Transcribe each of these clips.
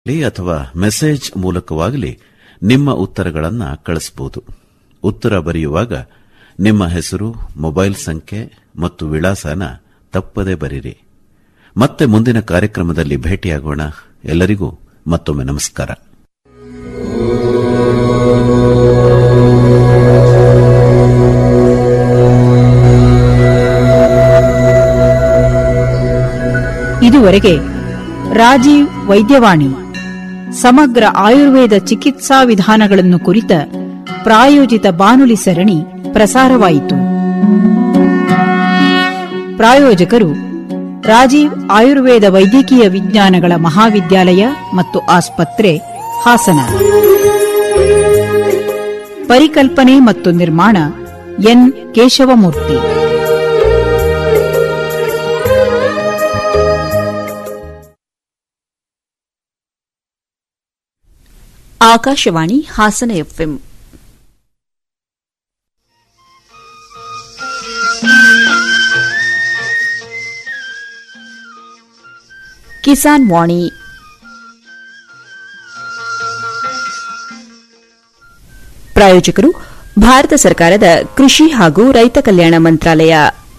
ಅಥವಾ ಮೆಸೇಜ್ ಮೂಲಕವಾಗಲಿ ನಿಮ್ಮ ಉತ್ತರಗಳನ್ನು ಕಳಿಸಬಹುದು ಉತ್ತರ ಬರೆಯುವಾಗ ನಿಮ್ಮ ಹೆಸರು ಮೊಬೈಲ್ ಸಂಖ್ಯೆ ಮತ್ತು ವಿಳಾಸನ ತಪ್ಪದೇ ಬರೀರಿ ಮತ್ತೆ ಮುಂದಿನ ಕಾರ್ಯಕ್ರಮದಲ್ಲಿ ಭೇಟಿಯಾಗೋಣ ಎಲ್ಲರಿಗೂ ಮತ್ತೊಮ್ಮೆ ನಮಸ್ಕಾರ ಇದುವರೆಗೆ ರಾಜೀವ್ ವೈದ್ಯವಾಣಿ ಸಮಗ್ರ ಆಯುರ್ವೇದ ಚಿಕಿತ್ಸಾ ವಿಧಾನಗಳನ್ನು ಕುರಿತ ಪ್ರಾಯೋಜಿತ ಬಾನುಲಿ ಸರಣಿ ಪ್ರಸಾರವಾಯಿತು ಪ್ರಾಯೋಜಕರು ರಾಜೀವ್ ಆಯುರ್ವೇದ ವೈದ್ಯಕೀಯ ವಿಜ್ಞಾನಗಳ ಮಹಾವಿದ್ಯಾಲಯ ಮತ್ತು ಆಸ್ಪತ್ರೆ ಹಾಸನ ಪರಿಕಲ್ಪನೆ ಮತ್ತು ನಿರ್ಮಾಣ ಎನ್ ಕೇಶವಮೂರ್ತಿ ಆಕಾಶವಾಣಿ ಹಾಸನ ಎಫ್ಎಂ ಕಿಸಾನ್ ವಾಣಿ ಪ್ರಾಯೋಜಕರು ಭಾರತ ಸರ್ಕಾರದ ಕೃಷಿ ಹಾಗೂ ರೈತ ಕಲ್ಯಾಣ ಮಂತ್ರಾಲಯ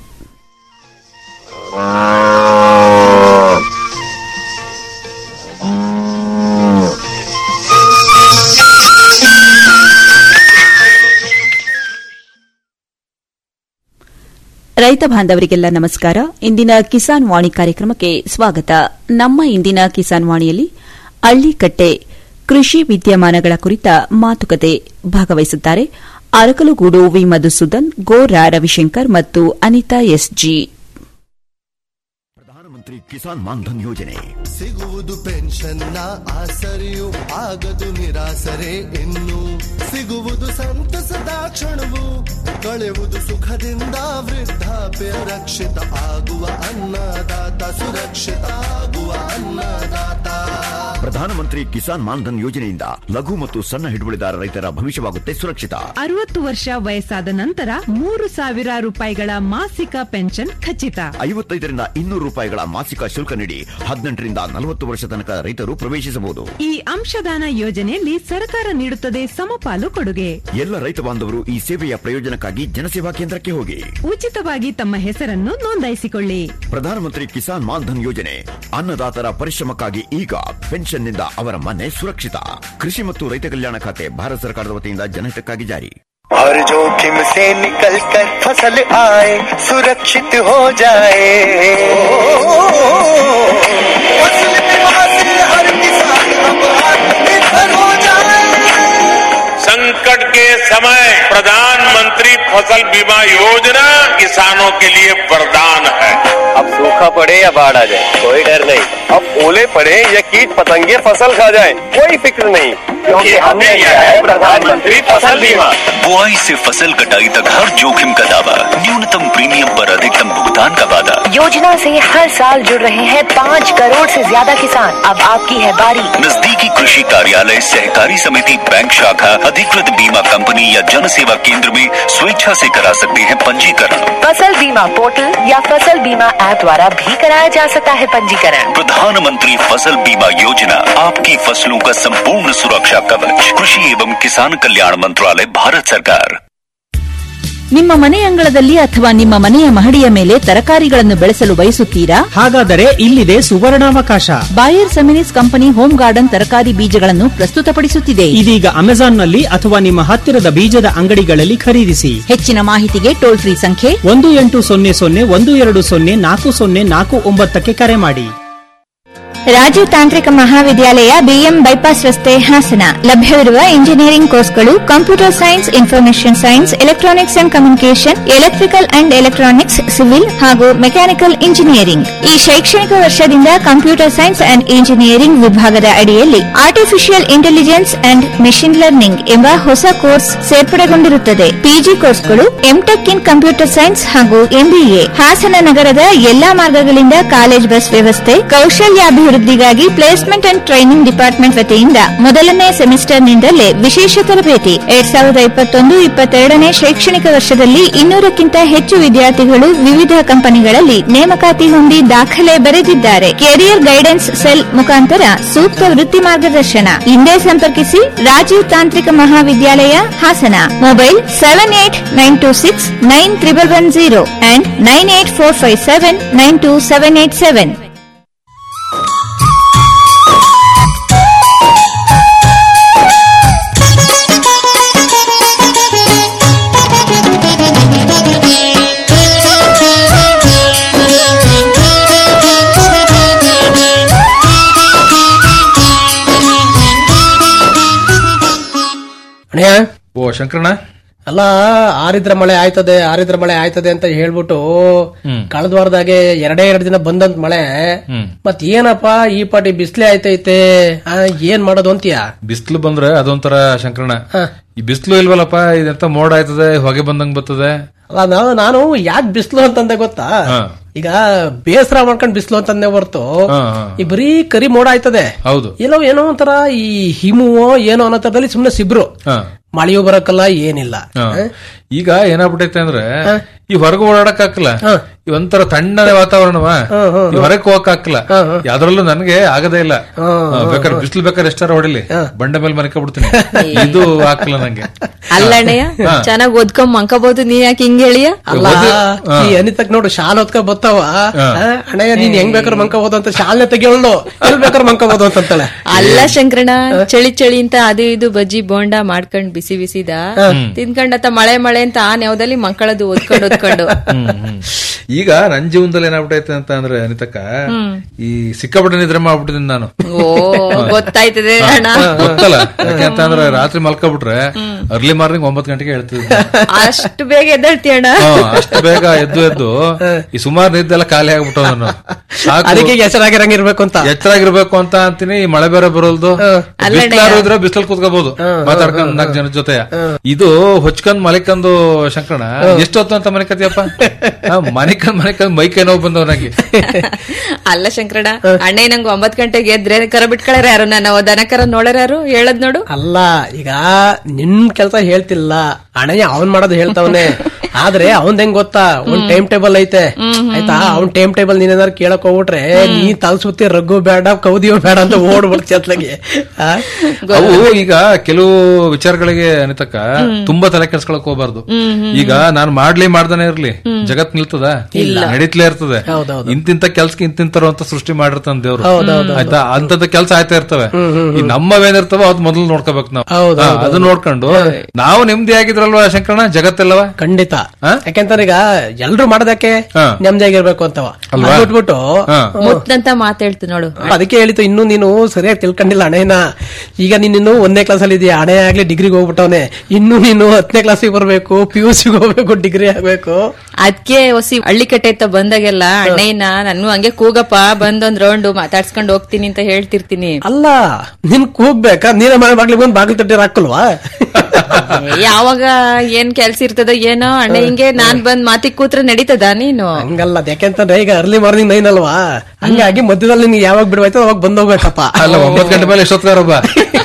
ರೈತ ಬಾಂಧವರಿಗೆಲ್ಲ ನಮಸ್ಕಾರ ಇಂದಿನ ಕಿಸಾನ್ ವಾಣಿ ಕಾರ್ಯಕ್ರಮಕ್ಕೆ ಸ್ವಾಗತ ನಮ್ಮ ಇಂದಿನ ಕಿಸಾನ್ ವಾಣಿಯಲ್ಲಿ ಅಳ್ಳಿಕಟ್ಟೆ ಕೃಷಿ ವಿದ್ಯಮಾನಗಳ ಕುರಿತ ಮಾತುಕತೆ ಭಾಗವಹಿಸುತ್ತಾರೆ ಅರಕಲುಗೂಡು ವಿ ಮಧುಸೂದನ್ ಗೋರಾ ರವಿಶಂಕರ್ ಮತ್ತು ಅನಿತಾ ಎಸ್ಜಿ ಪ್ರಧಾನಮಂತ್ರಿ ಕಿಸಾನ್ ಮಾನ್ಧನ್ ಯೋಜನೆ ಸಿಗುವುದು ಪೆನ್ಷನ್ನ ಆಸರೆಯು ಆಗದು ನಿರಾಸರೆ ಇನ್ನು ಸಿಗುವುದು ಸಂತಸದ ಕ್ಷಣವು ಕಳೆಯುವುದು ಸುಖದಿಂದ ವೃದ್ಧಾಪ್ಯ ರಕ್ಷಿತ ಆಗುವ ಅನ್ನದಾತ ಸುರಕ್ಷಿತ ಆಗುವ ಅನ್ನದಾತ ಪ್ರಧಾನಮಂತ್ರಿ ಕಿಸಾನ್ ಮಾನ್ಧನ್ ಯೋಜನೆಯಿಂದ ಲಘು ಮತ್ತು ಸಣ್ಣ ಹಿಡುವಳಿದಾರ ರೈತರ ಭವಿಷ್ಯವಾಗುತ್ತೆ ಸುರಕ್ಷಿತ ಅರವತ್ತು ವರ್ಷ ವಯಸ್ಸಾದ ನಂತರ ಮೂರು ಸಾವಿರ ರೂಪಾಯಿಗಳ ಮಾಸಿಕ ಪೆನ್ಷನ್ ಖಚಿತ ಐವತ್ತೈದರಿಂದ ಇನ್ನೂರು ರೂಪಾಯಿಗಳ ಮಾಸಿಕ ಶುಲ್ಕ ನೀಡಿ ಹದಿನೆಂಟರಿಂದ ನಲವತ್ತು ವರ್ಷ ತನಕ ರೈತರು ಪ್ರವೇಶಿಸಬಹುದು ಈ ಅಂಶದಾನ ಯೋಜನೆಯಲ್ಲಿ ಸರ್ಕಾರ ನೀಡುತ್ತದೆ ಸಮಪಾಲು ಕೊಡುಗೆ ಎಲ್ಲ ರೈತ ಬಾಂಧವರು ಈ ಸೇವೆಯ ಪ್ರಯೋಜನಕ್ಕಾಗಿ ಜನಸೇವಾ ಕೇಂದ್ರಕ್ಕೆ ಹೋಗಿ ಉಚಿತವಾಗಿ ತಮ್ಮ ಹೆಸರನ್ನು ನೋಂದಾಯಿಸಿಕೊಳ್ಳಿ ಪ್ರಧಾನಮಂತ್ರಿ ಕಿಸಾನ್ ಮಾನ್ಧನ್ ಯೋಜನೆ ಅನ್ನದಾತರ ಪರಿಶ್ರಮಕ್ಕಾಗಿ ಈಗ ಪೆನ್ಷನ್ನಿಂದ ಅವರ ಮನೆ ಸುರಕ್ಷಿತ ಕೃಷಿ ಮತ್ತು ರೈತ ಕಲ್ಯಾಣ ಖಾತೆ ಭಾರತ ಸರ್ಕಾರದ ವತಿಯಿಂದ ಜನಹಿತಕ್ಕಾಗಿ ಜಾರಿ हर जोखिम से निकल कर फसल आए सुरक्षित हो जाए फसल बीमा से हर किसान अब आत्मनिर्भर हो जाए संकट के समय प्रधानमंत्री फसल बीमा योजना किसानों के लिए वरदान है अब सूखा पड़े या बाढ़ आ जाए कोई डर नहीं अब ओले पड़े या कीट पतंगे फसल खा जाए कोई फिक्र नहीं क्योंकि हमने लिया है प्रधानमंत्री फसल बीमा बुआई से फसल कटाई तक हर जोखिम का दावा न्यूनतम प्रीमियम पर अधिकतम भुगतान का वादा योजना से हर साल जुड़ रहे हैं पाँच करोड़ से ज्यादा किसान अब आपकी है बारी नजदीकी कृषि कार्यालय सहकारी समिति बैंक शाखा अधिकृत बीमा कंपनी या जन सेवा केंद्र में स्वेच्छा से करा सकते हैं पंजीकरण फसल बीमा पोर्टल या फसल बीमा ऐप द्वारा भी कराया जा सकता है पंजीकरण प्रधानमंत्री फसल बीमा योजना आपकी फसलों का संपूर्ण सुरक्षा कवच कृषि एवं किसान कल्याण मंत्रालय भारत सरकार ನಿಮ್ಮ ಮನೆ ಅಂಗಳದಲ್ಲಿ ಅಥವಾ ನಿಮ್ಮ ಮನೆಯ ಮಹಡಿಯ ಮೇಲೆ ತರಕಾರಿಗಳನ್ನು ಬೆಳೆಸಲು ಬಯಸುತ್ತೀರಾ ಹಾಗಾದರೆ ಇಲ್ಲಿದೆ ಸುವರ್ಣಾವಕಾಶ Bayer Seminis company home garden ತರಕಾರಿ ಬೀಜಗಳನ್ನು ಪ್ರಸ್ತುತಪಡಿಸುತ್ತಿದೆ ಇದೀಗ ಅಮೆಜಾನ್ನಲ್ಲಿ ಅಥವಾ ನಿಮ್ಮ ಹತ್ತಿರದ ಬೀಜದ ಅಂಗಡಿಗಳಲ್ಲಿ ಖರೀದಿಸಿ ಹೆಚ್ಚಿನ ಮಾಹಿತಿಗೆ ಟೋಲ್ ಫ್ರೀ ಸಂಖ್ಯೆ ಒಂದು ಎಂಟು ಸೊನ್ನೆ ಸೊನ್ನೆ ಒಂದು ಎರಡು ಸೊನ್ನೆ ನಾಲ್ಕು ಸೊನ್ನೆ ನಾಲ್ಕು ಒಂಬತ್ತಕ್ಕೆ ಕರೆ ಮಾಡಿ ರಾಜೀವ್ ತಾಂತ್ರಿಕ ಮಹಾವಿದ್ಯಾಲಯ ಬಿಎಂ ಬೈಪಾಸ್ ರಸ್ತೆ ಹಾಸನ ಲಭ್ಯವಿರುವ ಇಂಜಿನಿಯರಿಂಗ್ ಕೋರ್ಸ್ಗಳು computer science information science electronics and communication electrical and electronics civil ಹಾಗೂ ಮೆಕ್ಯಾನಿಕಲ್ ಇಂಜಿನಿಯರಿಂಗ್ ಈ ಶೈಕ್ಷಣಿಕ ವರ್ಷದಿಂದ ಕಂಪ್ಯೂಟರ್ ಸೈನ್ಸ್ ಅಂಡ್ ಇಂಜಿನಿಯರಿಂಗ್ ವಿಭಾಗದ ಅಡಿಯಲ್ಲಿ artificial intelligence and machine learning ಎಂಬ ಹೊಸ ಕೋರ್ಸ್ ಸೇರ್ಪಡೆಗೊಂಡಿರುತ್ತದೆ ಪಿಜಿ ಕೋರ್ಸ್ಗಳು ಎಂಟೆಕ್ ಇನ್ ಕಂಪ್ಯೂಟರ್ ಸೈನ್ಸ್ ಹಾಗೂ ಎಂಬಿಎ ಹಾಸನ ನಗರದ ಎಲ್ಲಾ ಮಾರ್ಗಗಳಿಂದ ಕಾಲೇಜ್ ಬಸ್ ವ್ಯವಸ್ಥೆ ಕೌಶಲ್ಯಾಭಿವೃದ್ಧಿ ಅಭಿವೃದ್ಧಿಗಾಗಿ ಪ್ಲೇಸ್ಮೆಂಟ್ ಅಂಡ್ ಟ್ರೈನಿಂಗ್ ಡಿಪಾರ್ಟ್ಮೆಂಟ್ ವತಿಯಿಂದ ಮೊದಲನೇ ಸೆಮಿಸ್ಟರ್ನಿಂದಲೇ ವಿಶೇಷ ತರಬೇತಿ ಎರಡ್ ಸಾವಿರದ ಇಪ್ಪತ್ತೊಂದು ಇಪ್ಪತ್ತೆರಡನೇ ಶೈಕ್ಷಣಿಕ ವರ್ಷದಲ್ಲಿ ಇನ್ನೂರಕ್ಕಿಂತ ಹೆಚ್ಚು ವಿದ್ಯಾರ್ಥಿಗಳು ವಿವಿಧ ಕಂಪನಿಗಳಲ್ಲಿ ನೇಮಕಾತಿ ಹೊಂದಿ ದಾಖಲೆ ಬರೆದಿದ್ದಾರೆ ಕೆರಿಯರ್ ಗೈಡೆನ್ಸ್ ಸೆಲ್ ಮುಖಾಂತರ ಸೂಕ್ತ ವೃತ್ತಿ ಮಾರ್ಗದರ್ಶನ ಹಿಂದೆ ಸಂಪರ್ಕಿಸಿ ರಾಜೀವ್ ತಾಂತ್ರಿಕ ಮಹಾವಿದ್ಯಾಲಯ Hassan mobile seven eight nine two six nine triple one zero and nine eight four five seven nine two seven eight seven ಅಣ್ಣಯ್ಯ ಓ ಶಂಕರಣ್ಣ ಅಲ್ಲ ಆರಿದ್ರ ಮಳೆ ಆಯ್ತದೆ ಆರಿದ್ರ ಮಳೆ ಆಯ್ತದೆ ಅಂತ ಹೇಳ್ಬಿಟ್ಟು ಹ್ಮ್. ಕಳೆದ ವಾರದಾಗೆ ಎರಡೇ ಎರಡು ದಿನ ಬಂದಂತ ಮಳೆ ಹ್ಮ್. ಮತ್ ಏನಪ್ಪ ಈ ಪಾಟಿ ಬಿಸ್ಲೆ ಆಯ್ತೈತೆ ಆ, ಏನ್ ಮಾಡೋದು ಅಂತೀಯ ಬಿಸಿಲು ಬಂದ್ರೆ ಅದೊಂಥರ ಶಂಕರಣ್ಣ ಈ ಬಿಸಿಲು ಇಲ್ವಲ್ಲಪ್ಪ ಇದೆಂತ ಮೋಡ ಆಯ್ತದೆ ಹೊಗೆ ಬಂದಂಗ್ ಬರ್ತದೆ ಅಲ್ಲ ನಾನು ನಾನು ಯಾಕೆ ಬಿಸ್ಲು ಅಂತಂದೆ ಗೊತ್ತಾ ಹಾ. ಈಗ ಬೇಸರ ಮಾಡ್ಕೊಂಡ್ ಬಿಸ್ಲು ಅಂತಂದೆ ಹೊರ್ತು ಹಾ, ಹಾ. ಈ ಬರೀ ಕರಿ ಮೋಡ ಆಯ್ತದೆ ಹೌದು ಎಲ್ಲೋ ಏನೋ ಒಂಥರ ಈ ಹಿಮುವೋ ಏನೋ ಅನ್ನೋ ತರದಲ್ಲಿ ಸುಮ್ನೆ ಸಿಬ್ರು ಹಾ. ಮಳೆಯೂ ಬರಕ್ಕಲ್ಲ ಏನಿಲ್ಲ ಹಾ. ಈಗ ಏನಾಗ್ಬಿಟ್ಟೈತೆ ಅಂದ್ರೆ ಈ ಹೊರಗೆ ಓಡಾಡಕ್ ಹಾಕಲ್ಲ ಈ ಒಂಥರ ತಣ್ಣನೆ ವಾತಾವರಣವ ಈ ಹೊರಗೆ ಹೋಗಕ್ ಹಾಕಲ್ಲ ಯಾವ್ದ್ರಲ್ಲೂ ನನಗೆ ಆಗದೇ ಇಲ್ಲ ಹಾ, ಬೇಕಾದ್ರೆ ಬಿಸಿಲು ಬೇಕಾದ್ರೆ ಎಷ್ಟಾರ ಹೊಡಿಲಿ ಬಂಡೆ ಮೇಲೆ ಮನ್ಕೊಬಿಡ್ತೀನಿ ಇದು ಹಾಕಲ್ಲ ನಂಗೆ ಅಲ್ಲಣ್ಣಯ್ಯ ಹಾ. ಚೆನ್ನಾಗ್ ಓದ್ಕೊಂಡ್ ಮಂಕಬಹುದು ನೀ ಯಾಕೆ ಹಿಂಗ್ ಹೇಳಿಯ ಅಲ್ಲ ಓದಿ- ಹಾ. ಈ ಅನಿತಕ್ ನೋಡು ಶಾಲ್ ಹೊತ್ಕ ಬತ್ತಾವ ಹಾ. ಅಣ್ಣಯ್ಯ ನೀನ್ ಹೆಂಗ್ ಬೇಕಾದ್ರೆ ಮಂಕಬಹುದು ಅಂತ ಶಾಲ್ನೆ ತೆಗಿಯೋಳು ಎಲ್ ಬೇಕಾದ್ರೆ ಮಂಕಬಹುದು ಅಂತಂತಾಳೆ ಅಲ್ಲ ಶಂಕರಣ್ಣ ಚಳಿ ಚಳಿ ಅಂತ ಅದು ಇದು ಬಜ್ಜಿ ಬೋಂಡ ಮಾಡ್ಕೊಂಡ್ ಬಿಸಿ ಬಿಸಿದ ತಿನ್ಕೊಂಡತ್ತ ಮಳೆ ಮಳೆ ಅಂತ ಆ ನೆವದಲ್ಲಿ ಮಂಕಳದು ಓದ್ಕೊಂಡು ಓದ್ಕೊಂಡು ಹ್ಮ್, ಹ್ಮ್. ಈಗ ನನ್ ಜೀವನದಲ್ಲಿ ಏನಾಗ್ಬಿಟ್ಟೈತೆ ಅಂತ ಅಂದ್ರೆ ಅನಿತಕ್ಕ ಹ್ಮ್. ಈ ಸಿಕ್ಕಾಪಟ್ಟೆ ನಿದ್ರೆ ಮಾಡ್ಬಿಟ್ಟಿದ್ದೀನಿ ನಾನು ಓ ಗೊತ್ತಾಯ್ತದೆ ಅಣ್ಣ ಗೊತ್ತಲ್ಲ ಯಾಕೆ ಅಂತ ಅಂದ್ರೆ ರಾತ್ರಿ ಮಲ್ಕೊಬಿಟ್ರೆ ಅರ್ಲಿ ಮಾರ್ನಿಂಗ್ ಒಂಬತ್ತು ಗಂಟೆಗೆ ಹೇಳ್ತಿದ್ದೆ ಅಷ್ಟು ಬೇಗ ಎದ್ದೇಳ್ತಿ ಅಣ್ಣ ಅಷ್ಟು ಬೇಗ ಎದ್ದು ಎದ್ದು ಈ ಸುಮಾರು ನಿದ್ದೆಲ್ಲ ಖಾಲಿ ಆಗ್ಬಿಟ್ಟು ನಾನು ಅದಕ್ಕೆ ಹೆಸರಾಗಿರಂಗಿರ್ಬೇಕು ಅಂತ ಎಚ್ಚರಾಗಿರ್ಬೇಕು ಅಂತ ಅಂತೀನಿ ಈ ಮಳೆ ಬೇರೆ ಬರೋಲ್ದು ಅಲ್ಲಣ್ಣ. ಬಿಸಿಲಾರು ಇದ್ರೆ ಬಿಸಿಲಲ್ಲಿ ಕೂತ್ಕೋಬಹುದು ಮಾತಾಡ್ಕೊಂಡ್ ನಾಲ್ಕು ಜನ ಜೊತೆ ಇದು ಹೊಚ್ಕೊಂಡ್ ಮಲಿಕಂದು ಶಂಕರಣ ಎಷ್ಟೊತ್ತು ಅಂತ ಮನಿಕತಿಯಪ್ಪ ಮನಿಕಂದ್ ಮನಿಕಂದ್ ಮೈಕೈ ನೋವು ಬಂದವ್ ನಂಗೆ ಅಲ್ಲ ಶಂಕರಣ್ಣ ಅಣ್ಣ ನಂಗೆ ಒಂಬತ್ ಗಂಟೆಗೆ ಎದ್ರೆ ಕರ ಬಿಟ್ಕೊಳ್ಯಾರ ಯಾರು ನನ್ನ ದನ ಕರ ನೋಡ್ಯಾರ ಯಾರು ಹೇಳದ್ ನೋಡು ಅಲ್ಲ ಈಗ ನಿನ್ ಕೆಲ್ಸ ಹೇಳ್ತಿಲ್ಲ ಅಣ್ಣಯ್ಯ ಅವನ್ ಮಾಡೋದು ಹೇಳ್ತಾವನೆ ಆದ್ರೆ ಅವನ್ ಹೆಂಗ್ ಗೊತ್ತಾ ಒಂದ್ ಟೈಮ್ ಟೇಬಲ್ ಐತೆ ಆಯ್ತಾ ಅವ್ನ್ ಟೈಮ್ ಟೇಬಲ್ ನೀನ್ ಏನಾದ್ರು ಕೇಳಕ್ ಹೋಗ್ಬಿಟ್ರೆ ನೀ ತಲ್ ಸುತ್ತಿ ರಘು ಬೇಡ ಕೌದಿಯೋ ಬೇಡ ಅಂತ ಓಡ್ಬಿಡ್ತಿ ಅತ್ಲಾಗೆ ಆ? ಅವು ಈಗ ಕೆಲವು ವಿಚಾರಗಳಿಗೆ ಅನಿತಕ್ಕ ತುಂಬಾ ತಲೆ ಕೆಡ್ಸ್ಕೊಳಕ್ ಹೋಗ್ಬಾರ್ದು ಈಗ ನಾನ್ ಮಾಡ್ಲಿ ಮಾಡ್ದಾನೆ ಇರ್ಲಿ ಜಗತ್ ನಿಲ್ತದ ನಡೀತ್ಲೇ ಇರ್ತದೆ ಇಂತಿಂತ ಕೆಲ್ಸಕ್ಕೆ ಇಂತಿಂತರು ಅಂತ ಸೃಷ್ಟಿ ಮಾಡಿರ್ತಾನ ದೇವ್ರು ಆಯ್ತಾ ಅಂತದ ಕೆಲ್ಸ ಆಯ್ತಾ ಇರ್ತವೆ ಈ ನಮ್ಮವೇನಿರ್ತವೋ ಅದ್ ಮೊದಲು ನೋಡ್ಕೋಬೇಕು ನಾವು ಹಾ, ಅದನ್ನ ನೋಡ್ಕೊಂಡು ನಾವು ನೆಮ್ಮದಿ ಆಗಿದ್ರಲ್ವಾ ಶಂಕರಣ ಜಗತ್ತೆಲ್ಲವ ಖಂಡಿತ ಯಾಕೆಂತಾರೆ ಈಗ ಎಲ್ರು ಮಾಡೋದಕ್ಕೆ ಹಾ. ನೆಮ್ಮದಿಯಾಗಿರ್ಬೇಕು ಅಂತವ ಅಲ್ವಾ? ಅದ್ ಬಿಟ್ಬಿಟ್ಟು ಮುತ್ತಂತ ಮಾತೇಳ್ತು ನೋಡು ಅದಕ್ಕೆ ಹೇಳಿತು ಇನ್ನು ನೀನು ಸರಿಯಾಗಿ ತಿಳ್ಕೊಂಡಿಲ್ಲ ಹಣೆನ ಈಗ ನೀನು ಇನ್ನು ಒಂದನೇ ಕ್ಲಾಸ್ ಅಲ್ಲಿ ಇದೆಯಾ ಹಣೆ ಆಗ್ಲಿ ಡಿಗ್ರಿಗೆ ಹೋಗ್ಬಿಟ್ಟವನೆ ಇನ್ನು ನೀನು ಹತ್ತನೇ ಕ್ಲಾಸಿಗೆ ಬರ್ಬೇಕು ಪಿ ಯು ಸಿಗೆ ಹೋಗ್ಬೇಕು ಡಿಗ್ರಿ ಆಗ್ಬೇಕು ಅದ್ಕೆ ಹೊಸಿ ಹಳ್ಳಿ ಕಟ್ಟೆ ಅಂತ ಬಂದಾಗೆಲ್ಲ ಅಣ್ಣಯ್ಯನ ನಾನು ಹಂಗೆ ಕೂಗಪ್ಪ ಬಂದೊಂದ್ ರೌಂಡ್ ಮಾತಾಡ್ಸ್ಕೊಂಡ್ ಹೋಗ್ತೀನಿ ಅಂತ ಹೇಳ್ತಿರ್ತೀನಿ ಅಲ್ಲ ನಿನ್ ಕೂಗ್ಬೇಕಾ ನೀನೇ ಮನೆ ಬಾಗ್ಲಿಗೆ ಬಂದು ಬಾಗಿಲು ತಟ್ಟಿ ಹಾಕಲ್ವಾ ಯಾವಾಗ ಏನ್ ಕೆಲ್ಸ ಇರ್ತದ ಏನೋ ಅಣ್ಣ ಹಿಂಗೆ ನಾನ್ ಬಂದ್ ಮಾತಿಗ್ ಕೂತ್ರೆ ನಡೀತದ ನೀನು ಹಂಗಲ್ಲ ಅದ್ ಯಾಕೆಂತಂದ್ರೆ ಈಗ ಅರ್ಲಿ ಮಾರ್ನಿಂಗ್ ನೈನ್ ಅಲ್ವಾ ಹಂಗಾಗಿ ಮಧ್ಯದಲ್ಲಿ ನಿನ್ಗೆ ಯಾವಾಗ ಬಿಡ್ವಾಯ್ತು ಅವಾಗ ಬಂದ್ ಹೋಗ್ಬೇಕಪ್ಪ ಅಲ್ಲ ಒಂಬತ್ ಗಂಟೆ ಮೇಲೆ ಎಷ್ಟೊತ್ಕಾರೊಬ್ಬ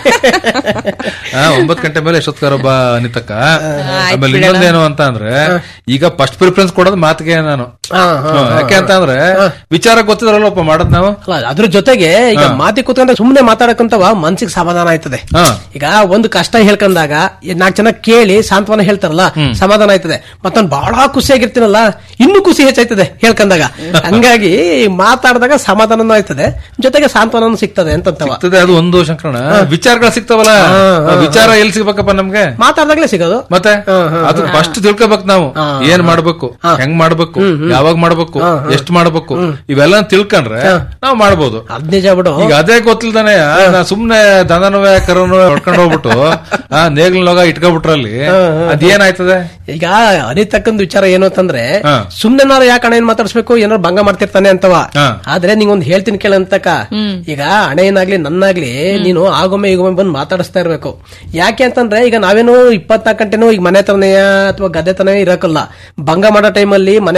ಹಾ ಒಂಬತ್ ಗಂಟೆ ಮೇಲೆ ಎಷ್ಟೊತ್ಕಾರೊಬ್ಬ ಅನಿತಕ್ಕ ಆಮೇಲೆ ಇನ್ನೊಂದೇನು ಅಂತ ಅಂದ್ರೆ ಈಗ ಫಸ್ಟ್ ಪ್ರಿಫರೆನ್ಸ್ ಕೊಡೋದು ಮಾತಿಗೆ ನಾನು ಹ್ಮ್, ಯಾಕೆ ಅಂತ ಅಂದ್ರೆ ವಿಚಾರ ಗೊತ್ತಿದ್ರಲ್ಲಪ್ಪ ಮಾಡೋದ್ ನಾವು ಅಲ್ಲ ಅದ್ರ ಜೊತೆಗೆ ಈಗ ಮಾತಿ ಕೂತ್ಕೊಂಡ್ರೆ ಸುಮ್ನೆ ಮಾತಾಡಕ್ಕಂತವ ಮನ್ಸಿಗೆ ಸಮಾಧಾನ ಆಯ್ತದೆ ಹಾ. ಈಗ ಒಂದು ಕಷ್ಟ ಹೇಳ್ಕೊಂಡಾಗ ನಾಲ್ಕು ಜನ ಕೇಳಿ ಸಾಂತ್ವನ ಹೇಳ್ತಾರಲ್ಲ ಸಮಾಧಾನ ಆಯ್ತದೆ ಮತ್ತೊಂದು ಬಹಳ ಖುಷಿಯಾಗಿರ್ತೀನಲ್ಲ ಇನ್ನೂ ಖುಷಿ ಹೆಚ್ಚಾಯ್ತದೆ ಹೇಳ್ಕೊಂಡಾಗ ಹಂಗಾಗಿ ಮಾತಾಡಿದಾಗ ಸಮಾಧಾನನೂ ಆಯ್ತದೆ ಜೊತೆಗೆ ಸಾಂತ್ವನನೂ ಸಿಗ್ತದೆ ಅಂತಂತವ ಸಿಗ್ತದೆ ಅದು ಒಂದು ಶಂಕರಣ ವಿಚಾರಗಳು ಸಿಗ್ತಾವಲ್ಲ ಆ ವಿಚಾರ ಎಲ್ಲಿ ಸಿಗ್ಬೇಕಪ್ಪ ನಮ್ಗೆ ಮಾತಾಡ್ದಾಗ್ಲೇ ಸಿಗೋದು ಮತ್ತೆ ಅದು ಫಸ್ಟ್ ತಿಳ್ಕೊಬೇಕು ನಾವು ಏನ್ ಮಾಡ್ಬೇಕು ಹೆಂಗ್ ಮಾಡ್ಬೇಕು ಯಾವಾಗ ಮಾಡ್ಬೇಕು ಎಷ್ಟ್ ಮಾಡ್ಬೇಕು ಇವೆಲ್ಲ ತಿಳ್ಕೊಂಡ್ರೆ ನಾವ್ ಮಾಡ್ಬೋದು ಅದ್ ನಿಜ ಬಿಡು ಈಗ ಅದೇ ಗೊತ್ತಿಲ್ದಾನೆ ನಾ ಸುಮ್ನೆ ದನನುವೆ ಕರುನು ಹೊಡ್ಕೊಂಡು ಹೋಗ್ಬಿಟ್ಟು ಆ ನೇಗ್ಲೊಳಗ ಇಟ್ಕೊಬಿಟ್ರಲ್ಲಿ ಅದೇನಾಯ್ತದೆ ಈಗ ಅನಿತಕ್ಕಂದ್ ವಿಚಾರ ಏನು ಅಂತಂದ್ರೆ ಹಾ. ಸುಮ್ನೆ ನಾನು ಯಾಕೆ ಅಣ್ಣ ಏನ್ ಮಾತಾಡ್ಸ್ಬೇಕು ಏನಾರು ಭಂಗ ಮಾಡ್ತಿರ್ತಾನೆ ಅಂತವ ಹಾ. ಆದ್ರೆ ನಿಂಗೊಂದ್ ಹೇಳ್ತೀನಿ ಕೇಳಂತಕ ಈಗ ಅಣ್ಣಯ್ಯನಾಗ್ಲಿ ನನ್ನಾಗ್ಲಿ ನೀನು ಆಗೊಮ್ಮೆ ಈಗೊಮ್ಮೆ ಬಂದು ಮಾತಾಡಿಸ್ತಾ ಇರ್ಬೇಕು ಯಾಕೆ ಅಂತಂದ್ರೆ ಈಗ ನಾವೇನು ಇಪ್ಪತ್ನಾಲ್ಕು ಗಂಟೆನೂ ಈಗ ಮನೆ ತನಯ ಅಥವಾ ಗದ್ದೆ ತನಯ ಇರಕಲ್ಲ ಭಂಗ ಮಾಡೋ ಟೈಮಲ್ಲಿ ಮನೆ ಭಂಗ ಆಯ್ತೈತೆ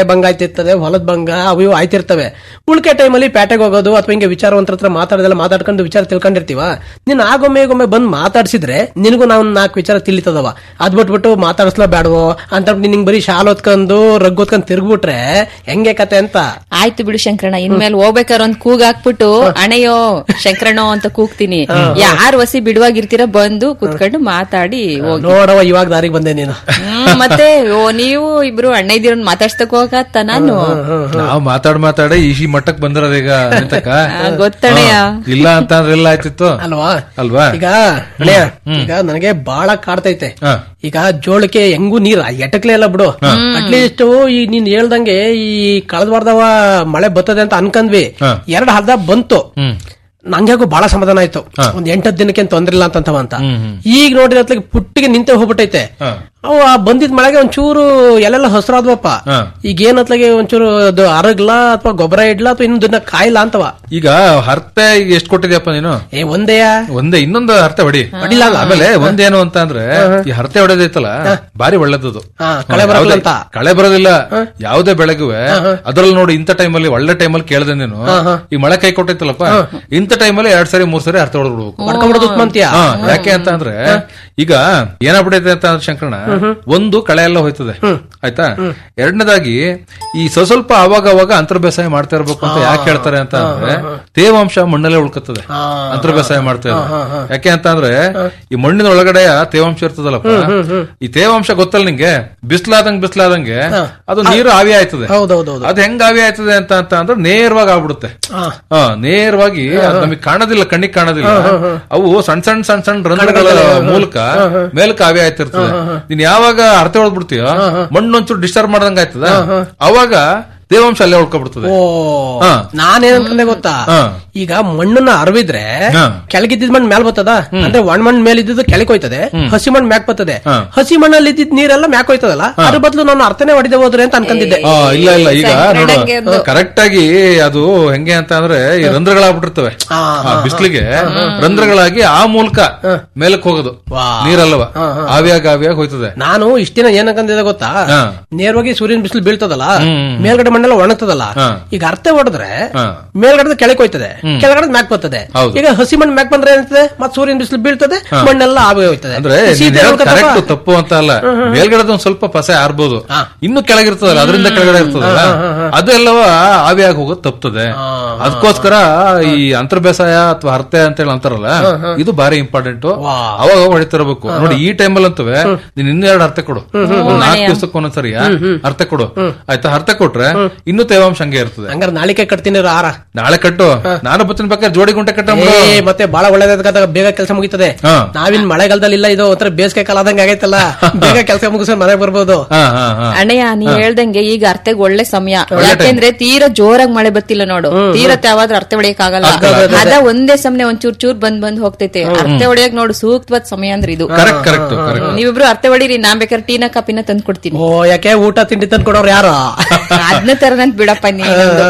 ಇರ್ತದೆ ಹೊಲದ ಭಂಗ ಅವು ಇವು ಆಯ್ತಿರ್ತವೆ ಉಳ್ಕೆ ಟೈಮಲ್ಲಿ ಪೇಟೆಗೆ ಹೋಗೋದು ಅಥವಾ ಹಿಂಗೆ ವಿಚಾರವಂತರ ಹತ್ರ ಮಾತಾಡೋದೆಲ್ಲ ಮಾತಾಡ್ಕೊಂಡು ವಿಚಾರ ತಿಳ್ಕೊಂಡಿರ್ತೀವ ನೀನ್ ಆಗೊಮ್ಮೆ ಈಗೊಮ್ಮೆ ಬಂದ್ ಮಾತಾಡ್ಸಿದ್ರೆ ನಿನಗೂ ನಾವು ನಾಲ್ಕು ವಿಚಾರ ತಿಳಿತದವ ಅದ್ ಬಿಟ್ಬಿಟ್ಟು ಮಾತಾಡಿಸ್ಲೋ ಬೇಡವೋ ಅಂತ ನಿಂಗೆ ಬರೀ ಶಾಲ್ ಹೊತ್ಕೊಂಡು ರಗ್ ಹೊತ್ಕೊಂಡು ತಿರ್ಗ್ಬಿಟ್ರೆ ಹೆಂಗೆ ಕತೆ ಅಂತ ಆಯ್ತು ಬಿಡು ಶಂಕರಣ್ಣ ಇನ್ಮೇಲೆ ಹೋಗ್ಬೇಕಾದ್ರೆ ಒಂದ್ ಕೂಗ್ ಹಾಕ್ಬಿಟ್ಟು ಅಣೆಯೋ ಶಂಕರಣ್ಣೋ ಅಂತ ಕೂಗ್ತೀನಿ ಯಾರು ವಸಿ ಬಿಡುವಾಗಿರ್ತೀರ ಬಂದು ಕುತ್ಕೊಂಡು ಮಾತಾಡಿ ಹೋಗಿ ನೋಡವ ಇವಾಗ ದಾರಿಗೆ ಬಂದೆ ನೀನು ಹ್ಮ್, ಮತ್ತೆ ಓ ನೀವು ಇಬ್ರು ಅಣ್ಣ ಇದ್ದೀರ ಮಾತಾಡ್ಸಕ್ ಹೋಗತ್ತ ನಾನು ನಾವು ಮಾತಾಡ್ ಮಾತಾಡಿ ಈ ಮಟ್ಟಕ್ ಬಂದಿರೋದು ಈಗ ಅನಿತಕ್ಕ ಆ, ಗೊತ್ತಣೆಯ. ಹಾ. ಇಲ್ಲ ಅಂತ ಅಂದ್ರೆ ಎಲ್ಲ ಆಯ್ತಿತ್ತು ಅಲ್ವಾ ಅಲ್ವಾ ಈಗ ಅಣ್ಣಯ್ಯ, ಈಗ ನನಗೆ ಬಾಳ ಕಾಡ್ತೈತೆ ಹಾ. ಈಗ ಜೋಳಕ್ಕೆ ಹೆಂಗೂ ನೀರ್ ಎಟಕ್ಲೇ ಇಲ್ಲ ಬಿಡು ಅಟ್ಲೀಸ್ಟ್ ಈ ನೀನ್ ಹೇಳ್ದಂಗೆ ಈ ಕಳೆದ ವಾರದವ ಮಳೆ ಬರ್ತದೆ ಅಂತ ಅನ್ಕಂದ್ವಿ ಹಾ. ಎರಡ್ ಹರ್ಧ ಬಂತು ಹ್ಮ್ ನಂಗೆ ಬಹಳ ಸಮಾಧಾನ ಆಯ್ತು ಒಂದ್ ಎಂಟತ್ ದಿನಕ್ಕೆ ಏನ್ ತೊಂದ್ರೆ ಇಲ್ಲ ಅಂತವ ಅಂತ ಈಗ ನೋಡಿದ್ರೆ ಅತ್ಲಾಗೆ ಪುಟ್ಟಿಗೆ ನಿಂತೆ ಹೋಗ್ಬಿಟ್ಟೈತೆ ಹಾ. ಅವು ಆ ಬಂದಿದ್ ಮಳೆಗೆ ಒಂಚೂರು ಎಲ್ಲೆಲ್ಲ ಹಸ್ರಾದ್ವಪ್ಪ ಹಾ. ಈಗ ಏನ್ ಅತ್ಲಾಗೆ ಒಂಚೂರು ಅದು ಅರಗ್ಲಾ ಅಥವಾ ಗೊಬ್ಬರ ಇಡ್ಲಾ ಅಥವಾ ಇನ್ನೊಂದನ್ನ ಕಾಯಿಲ್ಲ ಅಂತವ ಈಗ ಹರ್ತೆ ಈಗ ಎಷ್ಟ್ ಕೊಟ್ಟಿದ್ಯಪ್ಪ ನೀನು ಏ ಒಂದೇಯ ಒಂದೇ ಇನ್ನೊಂದು ಹರ್ತೆ ಹೊಡಿ ಹೊಡಿಲ್ಲ ಅಲ್ಲ? ಆಮೇಲೆ ಒಂದೇನು ಅಂತ ಅಂದ್ರೆ ಈ ಹರ್ತೆ ಹೊಡೆದೈತಲ್ಲ ಬಾರಿ ಒಳ್ಳೇದದು ಹಾ, ಕಳೆ ಬರಲ್ಲ ಯಾವುದೇ- ಅಂತ. ಕಳೆ ಬರೋದಿಲ್ಲ ಯಾವುದೇ ಬೆಳೆಗುವೆ ಅದ್ರಲ್ಲಿ ನೋಡಿ ಇಂಥ ಟೈಮಲ್ಲಿ ಒಳ್ಳೆ ಟೈಮಲ್ಲಿ ಕೇಳ್ದೆ ನೀನು ಈ ಮಳೆ ಕೈ ಕೊಟ್ಟೈತಲ್ಲಪ್ಪ ಇಂಥ ಟೈಮಲ್ಲಿ ಎರಡ್ ಸರಿ ಮೂರ್ ಸರಿ ಹರ್ತೆ ಹೊಡೆದ್ಬಿಡ್ಬೇಕು ಮಾಡ್ಕೊಂಡ್ಬಿಡೋದು ಉಸ್ಮಂತ್ಯ ಹಾ, ಯಾಕೆ ಅಂತ ಅಂದ್ರೆ ಈಗ ಏನಾಗ್ಬಿಡೈತೆ ಅಂತ ಅಂದ್ರೆ ಶಂಕರಣ ಒಂದು ಕಳೆ ಎಲ್ಲ ಹೋಯ್ತದೆ ಆಯ್ತಾ ಎರಡನೇದಾಗಿ ಈ ಸ್ವ ಸ್ವಲ್ಪ ಅವಾಗ ಅವಾಗ ಅಂತರ್ ಬೇಸಾಯ ಮಾಡ್ತಾ ಇರ್ಬೇಕು ಅಂತ ಯಾಕೆ ಹೇಳ್ತಾರೆ ಅಂತ ಅಂದ್ರೆ ತೇವಾಂಶ ಮಣ್ಣಲ್ಲೇ ಉಳ್ಕತ್ತದೆ ಅಂತರ್ ಬೇಸಾಯ ಮಾಡ್ತಾ ಇದ್ರೆ ಯಾಕೆ ಅಂತ ಅಂದ್ರೆ ಈ ಮಣ್ಣಿನ ಒಳಗಡೆ ತೇವಾಂಶ ಇರ್ತದಲ್ಲಪ್ಪ ಈ ತೇವಾಂಶ ಗೊತ್ತಲ್ಲ ನಿಂಗೆ ಬಿಸ್ಲಾದಂಗ್ ಬಿಸ್ಲಾದಂಗೆ ಅದು ನೀರು ಆವಿ ಆಯ್ತದೆ ಹೌದೌದೌದು ಅದು ಹೆಂಗ್ ಆವಿ ಆಯ್ತದೆ ಅಂತ ಅಂತ ಅಂದ್ರೆ ನೇರವಾಗಿ ಆಗ್ಬಿಡುತ್ತೆ ಹಾ ನೇರವಾಗಿ ಅದು ನಮಗೆ ಕಾಣೋದಿಲ್ಲ ಕಣ್ಣಿಗೆ ಕಾಣೋದಿಲ್ಲ ಅವು ಸಣ್ಣ ಸಣ್ಣ ಸಣ್ಣ ಸಣ್ಣ ರಂಧ್ರಗಳ ಮೂಲಕ ಮೇಲಕ್ಕೆ ಆವಿ ಆಯ್ತಿರ್ತದೆ ನೀನ್ ಯಾವಾಗ ಅರ್ಥ ಹೊಡ್ಬಿಡ್ತೀಯ ಮಣ್ಣು ಒಂಚೂರು ಡಿಸ್ಟರ್ಬ್ ಮಾಡ್ದಂಗ ಆಯ್ತದ ಅವಾಗ ತೇವಾಂಶ ಅಲ್ಲೇ ಉಳ್ಕೊಬಿಡ್ತದೆ ಓ ಹಾ. ನಾನೇನ್ ಅನ್ಕೊಂಡೆ ಗೊತ್ತಾ ಹಾ. ಈಗ ಮಣ್ಣನ್ನ ಅರವಿದ್ರೆ ಹಾ. ಕೆಳಗಿದ್ದ ಮಣ್ಣು ಮೇಲ್ ಬರ್ತದ ಅಂದ್ರೆ ಒಣ ಮಣ್ಣು ಮೇಲೆ ಇದ್ದಿದ್ದು ಕೆಳಗೆ ಹೋಯ್ತದೆ ಹಸಿ ಮಣ್ಣು ಮ್ಯಾಕ್ ಬರ್ತದೆ ಹಾ. ಹಸಿ ಮಣ್ಣಲ್ಲಿ ಇದ್ದಿದ್ ನೀರೆಲ್ಲ ಮ್ಯಾಕ್ ಹೋಯ್ತದಲ್ಲ ಅದ್ರ ಬದಲು ನಾನು ಅರ್ಥನೇ ಹೊಡಿದೆ ಹೋದ್ರೆ ಅಂತ ಅನ್ಕೊಂಡಿದ್ದೆ ಆ, ಇಲ್ಲ ಇಲ್ಲ ಈಗ ಸಂಕ್ರಮಣಕ್ಕೆ ನೋಡು ಅದು. ಕರೆಕ್ಟ್ ಆಗಿ ಅದು ಹೆಂಗೆ ಅಂತ ಅಂದ್ರೆ ಈ ರಂಧ್ರಗಳಾಗ್ಬಿಟ್ಟಿರ್ತವೆ ಹಾ, ಆ, ಬಿಸ್ಲಿಗೆ ರಂಧ್ರಗಳಾಗಿ ಆ ಮೂಲಕ ಮೇಲಕ್ಕೆ ಹೋಗೋದು ವಾ. ನೀರಲ್ಲವ ಆವಿಯಾಗಿ ಆವಿಯಾಗಿ ಹೋಯ್ತದೆ ನಾನು ಇಷ್ಟ ದಿನ ಏನ್ ಅನ್ಕೊಂಡಿದ್ದೆ ಗೊತ್ತಾ ಹಾ. ನೇರವಾಗಿ ಸೂರ್ಯನ ಬಿಸಿಲು ಬೀಳ್ತದಲ್ಲ ಹ್ಮ್. ಮೇಲ್ಗಡೆ ಮಣ್ಣೆಲ್ಲ ಒಣಗ್ತದಲ್ಲ ಹಾ. ಈಗ ಅರ್ಥ ಹೊಡೆದ್ರೆ ಹಾ. ಮೇಲ್ಗಡೆ ಕೆಳಗೆ ಹೋಯ್ತದೆ ಕೆಳಗಡೆ ಮ್ಯಾಕ್ ಬರ್ತದೆ ಹೌದು. ಈಗ ಹಸಿ ಮಣ್ಣು ಮ್ಯಾಕ್ ಬಂದ್ರೆ ಏನಾಗ್ತದೆ ಮತ್ತೆ ಸೂರ್ಯನ ಬಿಸಿಲು ಬೀಳ್ತದೆ ಮಣ್ಣೆಲ್ಲ ಆವಿ ಹೋಯ್ತದೆ ಅಂದ್ರೆ ಶೀತ ಉಳ್ಕೊತಪ್ಪ. ಕರೆಕ್ಟ್ ತಪ್ಪು ಅಂತ ಅಲ್ಲ ಮೇಲ್ಗಡೆ ಒಂದ್ ಸ್ವಲ್ಪ ಪಸೆ ಆರ್ಬೋದು ಇನ್ನು ಕೆಳಗಿರ್ತದಲ್ಲ ಅದರಿಂದ ಕೆಳಗಡೆ ಇರ್ತದಲ್ಲ ಅದೆಲ್ಲವ ಆವಿಯಾಗಿ ಹೋಗೋದು ತಪ್ತದೆ ಅದಕ್ಕೋಸ್ಕರ ಈ ಅಂತರ್ ಬೇಸಾಯ ಅಥವಾ ಹರ್ತೆ ಅಂತ ಹೇಳಿ ಅಂತಾರಲ್ಲ ಇದು ಬಾರಿ ಇಂಪಾರ್ಟೆಂಟ್ ಅವಾಗ ಅವಾಗ ಹೊಡಿತಿರ್ಬೇಕು ನೋಡಿ ಈ ಟೈಮಲ್ಲಿ ಅಂತವೆ ನೀನ್ ಇನ್ನೆರಡು ಹರ್ತೆ ಕೊಡು ಒಂದ್ ನಾಲ್ಕು ದಿವಸಕ್ಕೆ ಒಂದೊಂದ್ಸರಿ ಹರ್ತೆ ಕೊಡು ಆಯ್ತಾ ಹರ್ತೆ ಕೊಟ್ರೆ ಇನ್ನೂ ತೇವಾಂಶ ಹಂಗೆ ಇರ್ತದೆ ಹಂಗಾರೆ ನಾಳಿಕೆ ಕಟ್ತೀನಿ ಆರ ನಾಳೆ ಕಟ್ಟು ನಾನು ಬತ್ತಿನ ಬೇಕಾದ್ರೆ ಜೋಡಿ ಗುಂಟೆ ಕಟ್ಟ ಏ ಮತ್ತೆ ಬಹಳ ಒಳ್ಳೇದಾದ ಬೇಗ ಕೆಲಸ ಮುಗಿತದೆ ಹಾ. ನಾವಿನ್ ಮಳೆಗಾಲದಲ್ಲಿ ಇಲ್ಲ ಇದು ಒಂಥರ ಬೇಸಿಗೆ ಕಾಲ ಆದಂಗೆ ಆಗೈತಲ್ಲ ಬೇಗ ಕೆಲಸ ಮುಗಿಸ್ಕೊಂಡು ಮನೆಗೆ ಬರ್ಬೋದು ಹಾ ಹಾ ಹಾ ಅಣ್ಣಯ್ಯ ನೀ ಹೇಳ್ದಂಗೆ ಈಗ ಅರ್ಥೆಗೆ ಒಳ್ಳೆ ಸಮಯ ಯಾಕೆಂದ್ರೆ ತೀರಾ ಜೋರಾಗಿ ಮಳೆ ಬತ್ತಿಲ್ಲ ನೋಡು ತೀರಾ ಯಾವಾದ್ರೂ ಅರ್ಥ ಹೊಡೆಯಕ್ ಆಗಲ್ಲ ಅದ ಒಂದೇ ಸಮನೆ ಒಂದ್ ಚೂರ್ ಚೂರ್ ಬಂದ್ ಬಂದ್ ಹೋಗ್ತೈತೆ ಅರ್ಥ ಹೊಡೆಯಕ್ ನೋಡು ಸೂಕ್ತವಾದ ಸಮಯ ಅಂದ್ರೆ ಇದು ಕರೆಕ್ಟ್ ಕರೆಕ್ಟ್ ಕರೆಕ್ಟ್ ನೀವಿಬ್ರು ಅರ್ಥ ಹೊಡೀರಿ ನಾನ್ ಬೇಕಾದ್ರೆ ಟೀನ ಕಾಪಿನ ತಂದ್ ಕೊಡ್ತೀನಿ ಓ ಯಾಕೆ ಊಟ ತಿಂಡಿ ತಂದು ಕೊಡೋರು ಯಾರು ಅದ್ನ ತರದಂತ ಬಿಡಪ್ಪ ನೀ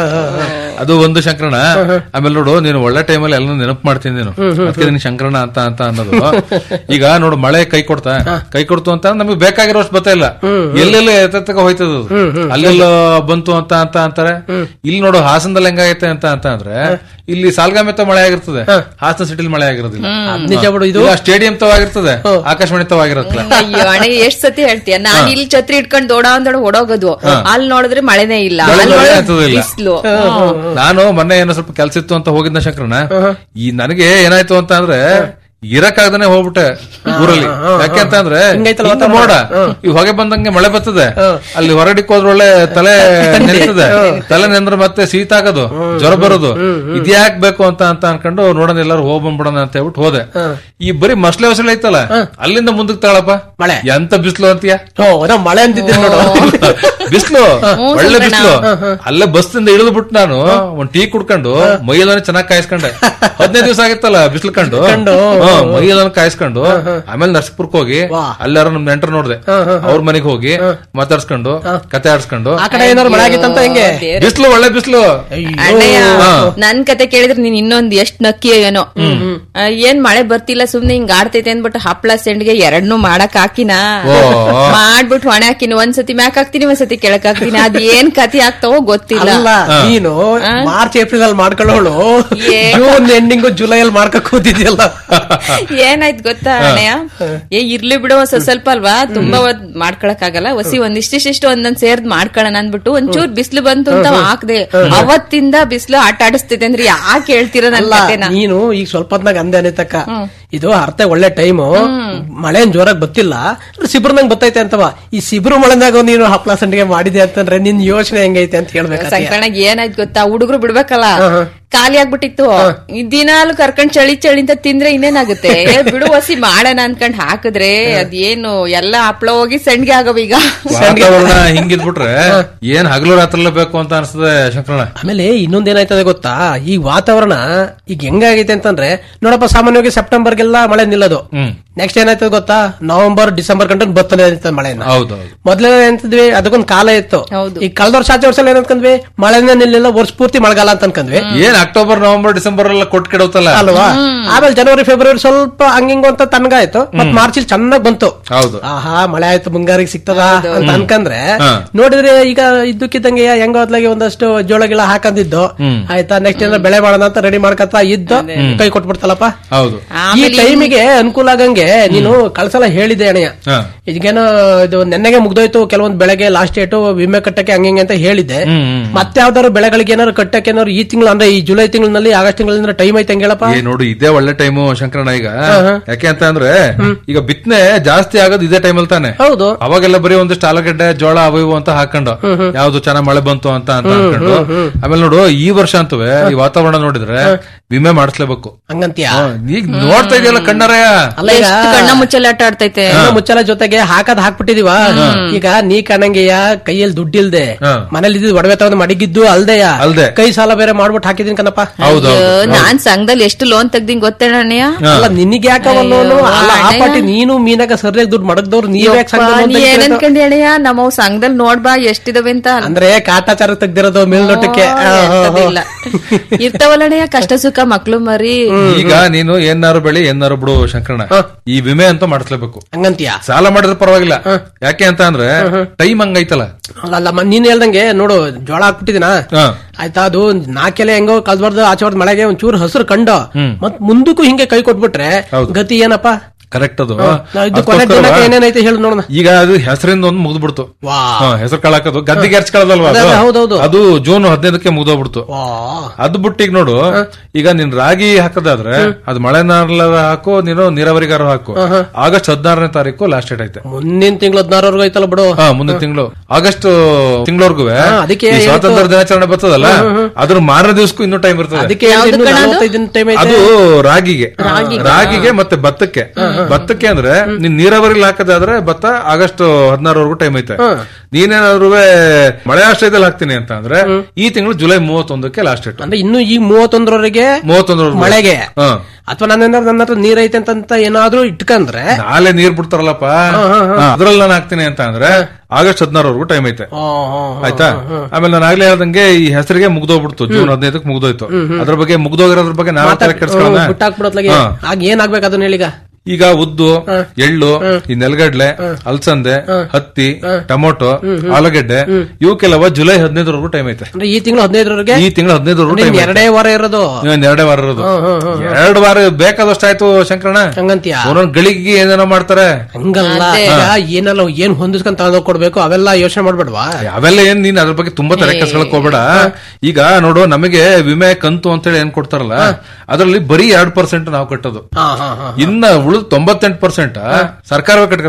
ಅದು ಒಂದು ಶಂಕರಣ ಆಮೇಲೆ ನೋಡು ನೀನು ಒಳ್ಳೆ ಟೈಮಲ್ಲಿ ಎಲ್ಲ ನೆನಪು ಮಾಡ್ತೀನಿ ನೀನು ಅದಕ್ಕೆ ನೀನು ಶಂಕರಣ ಅಂತ ಅಂತ ಅನ್ನೋದು ಈಗ ನೋಡು ಮಳೆ ಕೈ ಕೊಡ್ತಾ ಕೈ ಕೊಡ್ತು ಅಂತ ನಮಗೆ ಬೇಕಾಗಿರೋಷ್ಟು ಬರ್ತಾ ಇಲ್ಲ ಎಲ್ಲೆಲ್ಲ ಎತ್ತಕ್ಕ ಹೋಯ್ತದ ಅದು. ಅಲ್ಲೆಲ್ಲ ಬಂತು ಅಂತ ಅಂತ ಅಂತಾರೆ ಇಲ್ಲಿ ನೋಡು ಹಾಸನದಲ್ಲಿ ಹೆಂಗಾಗೈತೆ ಅಂತ ಅಂತ ಅಂದ್ರೆ ಇಲ್ಲಿ ಸಾಲ್ಗಾಮೆತ್ತ ಮಳೆ ಆಗಿರ್ತದೆ ಹಾಸನ ಸಿಟಿಲಿ ಮಳೆ ಆಗಿರೋದಿಲ್ಲ ನಿಜ ಬಿಡು ಇದು ಸ್ಟೇಡಿಯಂ ತವಾಗಿರ್ತದೆ ಆಕಾಶವಾಣಿ ತವಾಗಿರತ್ತಲ್ಲ ಅಯ್ಯೋ ಅಣ್ಣ ಎಷ್ಟ್ ಸತಿ ಹೇಳ್ತೀಯ ನಾನ್ ಇಲ್ಲಿ ಛತ್ರಿ ಇಟ್ಕೊಂಡ್ ದೊಡ ದೊಡ ಓಡೋಗೋದು ಅಲ್ಲಿ ನೋಡಿದ್ರೆ ಮಳೆನೇ ಇಲ್ಲ ಮಳೆ ಅಲ್ಲಿ ನೋಡಿದ್ರೆ ಆಗ್ತದಿಲ್ಲ. ಬಿಸ್ಲು ನಾನು ಮೊನ್ನೆ ಏನೋ ಸ್ವಲ್ಪ ಕೆಲ್ಸ ಇತ್ತು ಅಂತ ಹೋಗಿದ್ನ ಶಂಕರಣ ಈ ನನಗೆ ಏನಾಯ್ತು ಅಂತ ಅಂದ್ರೆ ಇರಕ್ಕಾಗದಾನೆ ಹೋಗ್ಬಿಟ್ಟೆ ಊರಲ್ಲಿ ಯಾಕೆ ಅಂತ ಅಂದ್ರೆ ಹಿಂಗೈತಲ್ಲ ಹಿಂಗ್ ಮೋಡ ಈ ಹೊಗೆ ಬಂದಂಗೆ ಮಳೆ ಬರ್ತದೆ ಅಲ್ಲಿ ಹೊರಡಿಕ್ ಹೋದ್ರೆ ಒಳ್ಳೆ ತಲೆ ನೆನೆತದೆ ತಲೆ ನೆಂದ್ರೆ ಮತ್ತೆ ಶೀತ ಆಗೋದು ಜ್ವರ ಬರೋದು ಇದ್ಯಾಕ್ ಬೇಕು ಅಂತ ಅಂತ ಅನ್ಕೊಂಡು ನೋಡೋಣ ಎಲ್ಲರೂ ಹೋಗ್ ಬಂದ್ಬಿಡೋಣ ಅಂತ ಹೇಳ್ಬಿಟ್ಟು ಹೋದೆ ಈ ಬರೀ ಮಸ್ಲೆ ಹೊಸಳೆ ಐತಲ್ಲ ಅಲ್ಲಿಂದ ಮುಂದಕ್ಕೆ ತಗೊಳಪ್ಪ ಮಳೆ. ಎಂತ ಬಿಸ್ಲು ಅಂತೀಯ ಓ ನಾ ಮಳೆ ಅಂತಿದ್ದೀನಿ ನೋಡು ಬಿಸ್ಲು ಹ್ಞೂ ಒಳ್ಳೆ ಸಂಕ್ರಣ. ಬಿಸ್ಲು ಅಲ್ಲೇ ಬಸ್ ಇಂದ ಇಳಿದು ಬಿಟ್ಟು ನಾನು ಒಂದ್ ಟೀ ಕುಡ್ಕೊಂಡು ಮೈಯಲ್ಲೇ ಚೆನ್ನಾಗಿ ಕಾಯಿಸ್ಕೊಂಡೆ ಹದಿನೈದು ದಿವಸ ಆಗಿತ್ತಲ್ಲ ಬಿಸ್ಲು ಕಂಡು ಕಂಡು. ಹ್ಮ್. ಮೈಯೆಲ್ಲ ಕಾಯಿಸ್ಕೊಂಡು ಆಮೇಲೆ ನರ್ಸಪುರಕ್ಕೆ ಹೋಗಿ ಅಲ್ಲಾರ ನಮ್ ನೆಂಟರ್ ನೋಡ್ದೆ ಅವ್ರ ಮನೆಗೆ ಹೋಗಿ ಮಾತಾಡ್ಸ್ಕೊಂಡು ಕತೆ ಆಡ್ಸ್ಕೊಂಡು ಆ ಕಡೆ ಏನಾದ್ರು ಮಳೆ ಆಗಿತ್ತಂತ ಹೆಂಗೆ ಬಿಸ್ಲು ಒಳ್ಳೆ ಬಿಸ್ಲು ಅಣ್ಣಯ್ಯ ಹಾ. ನನ್ ಕತೆ ಕೇಳಿದ್ರೆ ನೀನ್ ಇನ್ನೊಂದ್ ಎಷ್ಟ್ ನಕ್ಕಿ ಏನೋ ಆ, ಏನ್ ಮಳೆ ಬರ್ತಿಲ್ಲ ಸುಮ್ನೆ ಹಿಂಗ್ ಆಡ್ತೈತೆ ಅನ್ಬಿಟ್ಟು ಹಪ್ಳ ಸೆಂಡ್ಗೆ ಎರಡ್ನು ಮಾಡಕ್ ಹಾಕಿನ ಓ. ಮಾಡ್ಬಿಟ್ಟು ಹೊಣೆ ಹಾಕಿನಿ ಒಂದ್ಸತಿ ಮ್ಯಾಕ್ ಹಾಕ್ತೀನಿ ಒಂದ್ಸತಿ ಕೆಳಕ್ ಹಾಕ್ತೀನಿ ಅದ್ ಏನ್ ಕತಿ ಆಗ್ತಾವೋ ಗೊತ್ತಿಲ್ಲ ಅಲ್ಲ ನೀನು ಮಾರ್ಚ್ ಏಪ್ರಿಲ್ ಅಲ್ಲಿ ಮಾಡ್ಕೊಳ್ಳೋಳು ಜೂನ್ ಎಂಡಿಂಗ್ ಜುಲೈ ಅಲ್ಲಿ ಮಾಡ್ಕಕ್ ಕೂತಿದ್ಯಲ್ಲ ಏನಾಯ್ತು ಗೊತ್ತಾ ಅಣ್ಣಯ್ಯ ಏ ಇರ್ಲಿ ಬಿಡು ಒಂದ್ ಸ್ವಲ್ಪ ಸ್ವಲ್ಪ ಅಲ್ವಾ ತುಂಬಾ ಹೊತ್ ಮಾಡ್ಕೊಳಕ್ ಆಗಲ್ಲ ಒಸಿ ಒಂದಿಷ್ಟಿಷ್ಟು ಒಂದೊಂದ್ ಸೇರ್ದ್ ಮಾಡ್ಕೊಳ್ಳೋಣ ಅಂದ್ಬಿಟ್ಟು ಒಂಚೂರ್ ಬಿಸ್ಲು ಬಂತು ಅಂತ ಹಾಕ್ದೆ ಅವತ್ತಿಂದ ಬಿಸ್ಲು ಆಟ ಆಡಿಸ್ತಿದೆ ಅಂದ್ರೆ ಯಾಕೆ ಹೇಳ್ತೀರ ನನ್ ಅಲ್ಲ ಕತೆನ ನೀನು ಈಗ ಸ್ವಲ್ಪ ಹೊತ್ನಾಗ ಅಂದೆ ಅನಿತಕ್ಕ ಇದು ಅರ್ಥ ಒಳ್ಳೆ ಟೈಮು ಮಳೆ ಏನ್ ಜೋರಾಗಿ ಬತ್ತಿಲ್ಲ ಸಿಬ್ರನಂಗ್ ಬತ್ತೈತೆ ಅಂತವ ಈ ಸಿಬ್ರು ಮಳೆನಾಗ ನೀನು ಹಪ್ಳ ಸಂಡಿಗೆ ಮಾಡಿದೆ ಅಂತಂದ್ರೆ ನಿನ್ ಯೋಚನೆ ಹೆಂಗೈತೆ ಅಂತ ಹೇಳ್ಬೇಕು ಸಂಕ್ರಮಣ ಏನಾಯ್ತು ಗೊತ್ತಾ ಹುಡುಗರು ಬಿಡ್ಬೇಕಲ್ಲ ಖಾಲಿ ಆಗ್ಬಿಟ್ಟಿತ್ತು ಈ ದಿನಾಲು ಕರ್ಕೊಂಡ್ ಚಳಿ ಚಳಿ ಅಂತ ತಿಂದ್ರೆ ಇನ್ನೇನಾಗುತ್ತೆ ಏ, ಬಿಡು ಹಸಿ ಮಾಡೋಣ ಅನ್ಕೊಂಡ್ ಹಾಕಿದ್ರೆ ಅದೇನು ಎಲ್ಲ ಹಪ್ಳ ಹೋಗಿ ಸಂಡ್ಗೆ ಆಗವ ಈಗ ವಾತಾವರಣ ಹಿಂಗಿದ್ಬಿಟ್ರೆ ಏನ್ ಹಗಲು ರಾತ್ರಿ ಬೇಕು ಅಂತ ಅನ್ಸ್ತದೆ ಶಂಕರಣ್ಣ ಆಮೇಲೆ ಇನ್ನೊಂದ್ ಏನಾಯ್ತದೆ ಗೊತ್ತಾ ಈ ವಾತಾವರಣ ಈಗ ಹೆಂಗಾಗೈತೆ ಅಂತಂದ್ರೆ ನೋಡಪ್ಪ ಸಾಮಾನ್ಯವಾಗಿ ಸೆಪ್ಟೆಂಬರ್ಗೆಲ್ಲ ಮಳೆ ನಿಲ್ಲೋದು ನೆಕ್ಸ್ಟ್ ಏನಾಯ್ತದೆ ಗೊತ್ತಾ ನವೆಂಬರ್ ಡಿಸೆಂಬರ್ ಗಂಟೆ ಬತ್ತನೆ ಇರ್ತದೆ ಮಳೆನ ಹೌದು ಮೊದ್ಲೇ ಎಂತಿದ್ವಿ ಅದಕ್ಕೊಂದ್ ಕಾಲ ಇತ್ತು ಈಗ ಕಳೆದ ವರ್ಷ ಆಚೆ ವರ್ಷ ಏನ್ ಅನ್ಕೊಂಡ್ವಿ ಮಳೆನೇ ನಿಲ್ಲಿಲ್ಲ ವರ್ಷ ಪೂರ್ತಿ ಮಳೆಗಾಲ ಅಂತ ಅನ್ಕೊಂಡ್ವಿ ಏನ್ ಅಕ್ಟೋಬರ್ ನವೆಂಬರ್ ಡಿಸೆಂಬರ್ ಎಲ್ಲ ಕೊಟ್ಟು ಕೆಡವತ್ತಲ್ಲ ಅಲ್ವಾ ಆಮೇಲೆ ಜನವರಿ ಫೆಬ್ರವರಿ ಸ್ವಲ್ಪ ಹಂಗಿಂಗ್ ಅಂತ ತಣ್ಣಗಾಯ್ತು ಮತ್ ಮಾರ್ಚ್ ಇಲ್ಲಿ ಚೆನ್ನಾಗ್ ಬಂತು ಹೌದು ಆಹಾ ಮಳೆ ಆಯ್ತು ಮುಂಗಾರಿಗೆ ಸಿಗ್ತದ ಅಂತ ಅನ್ಕಂದ್ರೆ ಹಾ. ನೋಡಿದ್ರೆ ಈಗ ಇದ್ದಕ್ಕಿದ್ದಂಗೆ ಹೆಂಗ ಹೊತ್ಲಾಗಿ ಒಂದಷ್ಟು ಜೋಳ ಗಿಳ ಹಾಕಂದಿದ್ದು ಹ್ಮ್. ಆಯ್ತಾ ನೆಕ್ಸ್ಟ್ ಏನಾರ ಬೆಳೆ ಮಾಡೋಣ ಅಂತ ರೆಡಿ ಮಾಡ್ಕತ್ತ ಇದ್ದು ಕೈ ಕೊಟ್ಬಿಡ್ತಲ್ಲಪ್ಪ ಹೌದು ಈ ಟೈಮಿಗೆ ಅನುಕೂಲ ಆಗಂಗೆ ನೀನು ಕಳ್ಸಲ ಹೇಳಿದೆ ಅಣಯ್ಯ ಹಾ. ಇದಕ್ಕೇನೋ ಇದು ನೆನ್ನೆಗೆ ಮುಗ್ದೋಯ್ತು ಕೆಲವೊಂದ್ ಬೆಳೆಗೆ ಲಾಸ್ಟ್ ಡೇಟು ವಿಮೆ ಕಟ್ಟಕ್ಕೆ ಹಂಗೆ ಹಿಂಗೆ ಅಂತ ಹೇಳಿದ್ದೆ ಹ್ಮ್, ಹ್ಮ್. ಮತ್ತೆ ಯಾವ್ದಾದ್ರು ಬೆಳೆಗಳಿಗೆ ಏನಾದ್ರು ಕಟ್ಟಕ್ಕೆ ಏನಾದ್ರು ಈ ತಿಂಗಳು ಅಂದ್ರೆ ಈ ಜುಲೈ ತಿಂಗಳಲ್ಲಿ ಆಗಸ್ಟ್ ತಿಂಗಳಿಂದ ಟೈಮ್ ಐತೆ ಹಂಗೇಳಪ್ಪ ಏ ನೋಡು ಇದೇ ಒಳ್ಳೆ ಟೈಮು ಶಂಕರಣ್ಣ ಈಗ ಯಾಕೆ ಅಂತ ಅಂದ್ರೆ ಈಗ ಬಿತ್ತನೆ ಜಾಸ್ತಿ ಆಗೋದು ಇದೇ ಟೈಮಲ್ಲಿ ತಾನೆ ಹೌದು ಅವಾಗೆಲ್ಲ ಬರೀ ಒಂದಿಷ್ಟು ಆಲೂಗಡ್ಡೆ ಜೋಳ ಅವು ಇವು ಅಂತ ಹಾಕೊಂಡು ಯಾವ್ದು ಚೆನ್ನಾಗ್ ಮಳೆ ಬಂತು ಅಂತ ಅಂತ ಅನ್ಕೊಂಡು ಆಮೇಲೆ ನೋಡು ಈ ವರ್ಷ ಅಂತುವೆ ಈ ವಾತಾವರಣ ನೋಡಿದ್ರೆ ವಿಮೆ ಮಾಡಿಸ್ಲೇಬೇಕು ಹಂಗಂತೀಯ ಈಗ ನೋಡ್ತಾ ಇದೆಯಲ್ಲ ಕಣ್ಣರಯ್ಯ ಅಲ್ಲ ಈಗ ಎಷ್ಟು ಕಣ್ಣ ಮುಚ್ಚಲ್ಲ ಆಟ ಆಡ್ತೈತೆ ಕಣ್ಣು ಮುಚ್ಚಲ ಜೊತೆಗೆ ಹಾಕದ್ ಹಾಕ್ಬಿಟ್ಟಿದೀವ ಈಗ ನೀ ಕಣಂಗೆಯ ಕೈಯಲ್ಲಿ ದುಡ್ಡಿಲ್ದೆ ಮನೇಲಿ ಇದ್ದಿದ್ ಒಡವೆ ತಗೊಂಡ್ ಮಡಗಿದ್ದು ಅಲ್ದೆಯ ಅಲ್ದೆ. ಕೈ ಸಾಲ ಬೇರೆ ಮಾಡ್ಬಿಟ್ಟು ಹಾಕಿದೀನಿ ಕಣಪ್ಪ ಅಯ್ಯೋ, ನಾನ್ ಸಂಘದಲ್ಲಿ ಎಷ್ಟು ಲೋನ್ ತೆಗ್ದಿಂಗ್ ಗೊತ್ತೇಣಯ್ಯ ಅಲ್ಲ ನಿನಗೆ ಯಾಕವ ಲೋನು ಅಲ್ಲ ಆ ಅಣ್ಣಯ್ಯ. ಪಾಟಿ ನೀನು ಮೀನಾಗ ಸರಿಯಾಗಿ ದುಡ್ಡು ಮಡಗ್ದವ್ರು ನೀವ್ ಯಾಕೆ ಯಪ್ಪ, ಸಂಘ ನೀ ಏನ್ ಅನ್ಕೊಂಡಿ ಅಣ್ಣಯ್ಯ ನಮ್ಮ ಸಂಘದಲ್ಲಿ ನೋಡ್ಬಾ ಎಷ್ಟಿದಾವೆ ಅಂತ ಅಂದ್ರೆ ಕಾಟಾಚಾರ ತೆಗ್ದಿರೋದು ಮೇಲ್ನೋಟಕ್ಕೆ ಆ, ಆ, ಆ. ಇಲ್ಲ ಇರ್ತಾವಲ್ಲಣ್ಣಯ್ಯ ಕಷ್ಟ ಸುಖ ಮಕ್ಳು ಮರಿ ಈಗ ನೀನು ಏನಾರು ಬೆಳಿ ಏನಾರು ಬಿಡು ಶಂಕರಣ್ಣ ಈ ವಿಮೆ ಅಂತ ಮಾಡಿಸ್ಲೇಬೇಕು ಹಂಗಂತೀಯ ಸಾಲ ಮಾಡಿದ್ರೆ ಪರವಾಗಿಲ್ಲ ಯಾಕೆ ಅಂತ ಅಂದ್ರೆ ಟೈಮ್ ಹಂಗೈತಲ್ಲ ಅಲ್ಲ ಅಲ್ಲ ಮ- ನೀನ್ ಹೇಳ್ದಂಗೆ ನೋಡು ಜೋಳ ಹಾಕ್ಬಿಟ್ಟಿದಿನ ಹಾ. ಆಯ್ತಾ ಅದು ನಾಕೆಲೆ ಹೆಂಗೋ ಕಲ್ಬಾರ್ದು ಆಚೆ ಹೊಡ್ದ್ ಮಳೆಗೆ ಒಂಚೂರು ಹಸಿರು ಕಂಡು ಮತ್ ಮುಂದಕ್ಕೂ ಹಿಂಗೆ ಕೈ ಕೊಟ್ಬಿಟ್ರೆ ಗತಿ ಏನಪ್ಪ ಕರೆಕ್ಟ್ ಅದು ನಾವ್ ಇದು ಕೊನೆ ಅದಕ್ಕೋಸ್ಕರ ದಿನಕ್ಕೆ ಏನೇನೈತೆ ಹೇಳು ನೋಡೋಣ ಈಗ ಅದು ಹೆಸರಿಂದ ಒಂದು ಮುಗ್ದ್ಬಿಡ್ತು ವಾ. ಹೆಸರು ಕಾಳಾಕೋದು ಗದ್ದಿಗೆ ಎರ್ಚ್ಕೊಳ್ಳೋದಲ್ವಾ ಅದೇ, ಅದೇ, ಹೌದೌದು. ಅದು ಜೂನ್ ಹದಿನೈದಕ್ಕೆ ಮುಗ್ದೋಗ್ಬಿಡ್ತು ವಾ. ಅದ್ ಬಿಟ್ಟು ಈಗ ನೋಡು ಈಗ ನೀನ್ ರಾಗಿ ಹಾಕದಾದ್ರೆ ಅದು ಮಳೆ ಹಾಕು ನೀನು ನೀರಾವರಿಗಾರ ಹಾಕು ಆಗಸ್ಟ್ ಹದಿನಾರನೇ ತಾರೀಕು ಲಾಸ್ಟ್ ಡೇಟ್ ಐತೆ ಮುಂದಿನ ತಿಂಗಳು ಹದಿನಾರವರೆಗೂ ಐತಲ್ಲ ಬಿಡು ಹಾ ಮುಂದಿನ ತಿಂಗಳು ಆಗಸ್ಟ್ ತಿಂಗಳವರೆಗೂ ಹಾ, ಅದಕ್ಕೆ ಸ್ವಾತಂತ್ರ್ಯ ಹೇಳ್ತು. ದಿನಾಚರಣೆ ಬರ್ತದಲ್ಲ ಅದ್ರ ಮಾರನೇ ದಿವಸಕ್ಕೂ ಇನ್ನೂ ಟೈಮ್ ಇರ್ತದೆ ಅದಕ್ಕೆ ಹೇಳ್ದೆ, ಇನ್ನು ನಲವತ್ತೈದು ದಿನ ಟೈಮ್ ಐತೆ ಅದು ರಾಗಿಗೆ ರಾಗಿಗೆ ಮತ್ತೆ ಭತ್ತಕ್ಕೆ ಭತ್ತಕ್ಕೆ ಅಂದ್ರೆ ನೀನ್ ನೀರಾವರಿ ಹಾಕದಾದ್ರೆ ಭತ್ತ ಆಗಸ್ಟ್ ಹದಿನಾರವರೆಗೂ ಟೈಮ್ ಐತೆ ನೀನೇನಾದ್ರು ಮಳೆ ಆಶ್ರಯದಲ್ಲಿ ಹಾಕ್ತೀನಿ ಅಂತ ಅಂದ್ರೆ ಈ ತಿಂಗಳು ಜುಲೈ ಮೂವತ್ತೊಂದಕ್ಕೆ ಲಾಸ್ಟ್ ಡೇಟ್ ಅಂದ್ರೆ ಇನ್ನು ಈ ಮೂವತ್ತೊಂದರವರೆಗೆ ಮೂವತ್ತೊಂದರವರೆಗೂ ಮಳೆಗೆ ಹಾ. ಅಥವಾ ನನ್ನ ನನ್ನ ಹತ್ರ ನೀರ್ ಐತೆ ಅಂತ ಏನಾದ್ರೂ ಇಟ್ಕಂದ್ರೆ ನಾಳೆ ನೀರ್ ಬಿಡ್ತಾರಲ್ಲಪ್ಪ ಅದ್ರಲ್ಲಿ ನಾನು ಹಾಕ್ತೀನಿ ಅಂತ ಅಂದ್ರೆ ಆಗಸ್ಟ್ ಹದಿನಾರವರೆಗೂ ಟೈಮ್ ಐತೆ ಆಯ್ತಾ ಆಮೇಲೆ ನಾನು ಆಗ್ಲೇ ಹೇಳ್ದಂಗೆ ಈ ಹೆಸರಿಗೆ ಮುಗ್ದೋಗ್ಬಿಡ್ತು ಜೂನ್ ಹದಿನೈದಕ್ಕೆ ಮುಗ್ದೋಯ್ತು ಅದ್ರ ಬಗ್ಗೆ ಮುಗ್ದೋಗಿರೋದ್ರ ಬಗ್ಗೆ ನಾವು ತಲೆ ಕೆಡ್ಸ್ಕೊಳ್ಳೋಣ ಬಿಟ್ಟಾಕ್ಬಿಡತ್ಲಾಗೆ ಹಾ. ಆಗ ಏನಾಗ್ಬೇಕು ಅದನ್ನ ಹೇಳೀಗ ಈಗ ಉದ್ದು ಎಳ್ಳು ಈ ನೆಲಗಡ್ಲೆ ಅಲಸಂದೆ ಹತ್ತಿ ಟೊಮೊಟೊ ಆಲೂಗೆಡ್ಡೆ ಇವಕ್ಕೆಲ್ಲವ ಜುಲೈ ಹದಿನೈದರವರೆಗೂ ಟೈಮ್ ಐತೆ ಅಂದ್ರೆ ಈ ತಿಂಗಳು ಹದಿನೈದರವರೆಗೆ ಈ ತಿಂಗಳು ಹದಿನೈದರವರೆಗೂ ಇನ್ನು ಟೈಮ್ ಎರಡೇ ವಾರ ಇರೋದು ಇನ್ನೊಂದ್ ಎರಡೇ ವಾರ ಇರೋದು ಎರಡು ವಾರ ಬೇಕಾದಷ್ಟು ಆಯ್ತು ಶಂಕರಣ್ಣ ಹಂಗಂತೀಯ ಒಂದೊಂದ್ ಗಳಿಗೆ ಏನೇನೋ ಮಾಡ್ತಾರೆ ಹಂಗಲ್ಲ ಈಗ ಏನೆಲ್ಲ ಏನ್ ಹೊಂದಿಸ್ಕೊಂಡ್ ತಗೊಂಡ್ ಕೊಡ್ಬೇಕು ಅವೆಲ್ಲ ಯೋಚನೆ ಮಾಡ್ಬೇಡ್ವಾ ಅವೆಲ್ಲ ಏನ್ ನೀನ್ ಅದ್ರ ಬಗ್ಗೆ ತುಂಬಾ ತಲೆ ಕೆಸ್ಕೊಳಕ್ ಹೋಗ್ಬೇಡ ಈಗ ನೋಡು ನಮಗೆ ವಿಮೆ ಕಂತು ಅಂತೇಳಿ ಏನ್ ಕೊಡ್ತಾರಲ್ಲ ಅದ್ರಲ್ಲಿ ಬರೀ ಎರಡ್ ಪರ್ಸೆಂಟ್ ನಾವು ಕಟ್ಟೋದು ಹಾ ಹಾ ಹಾ ಇನ್ನ ಉಳಿದ ತೊಂಬತ್ತೆಂಟು ಪರ್ಸೆಂಟ್ ಸರ್ಕಾರವೇ ಕಟ್ಕತ್ತದೆ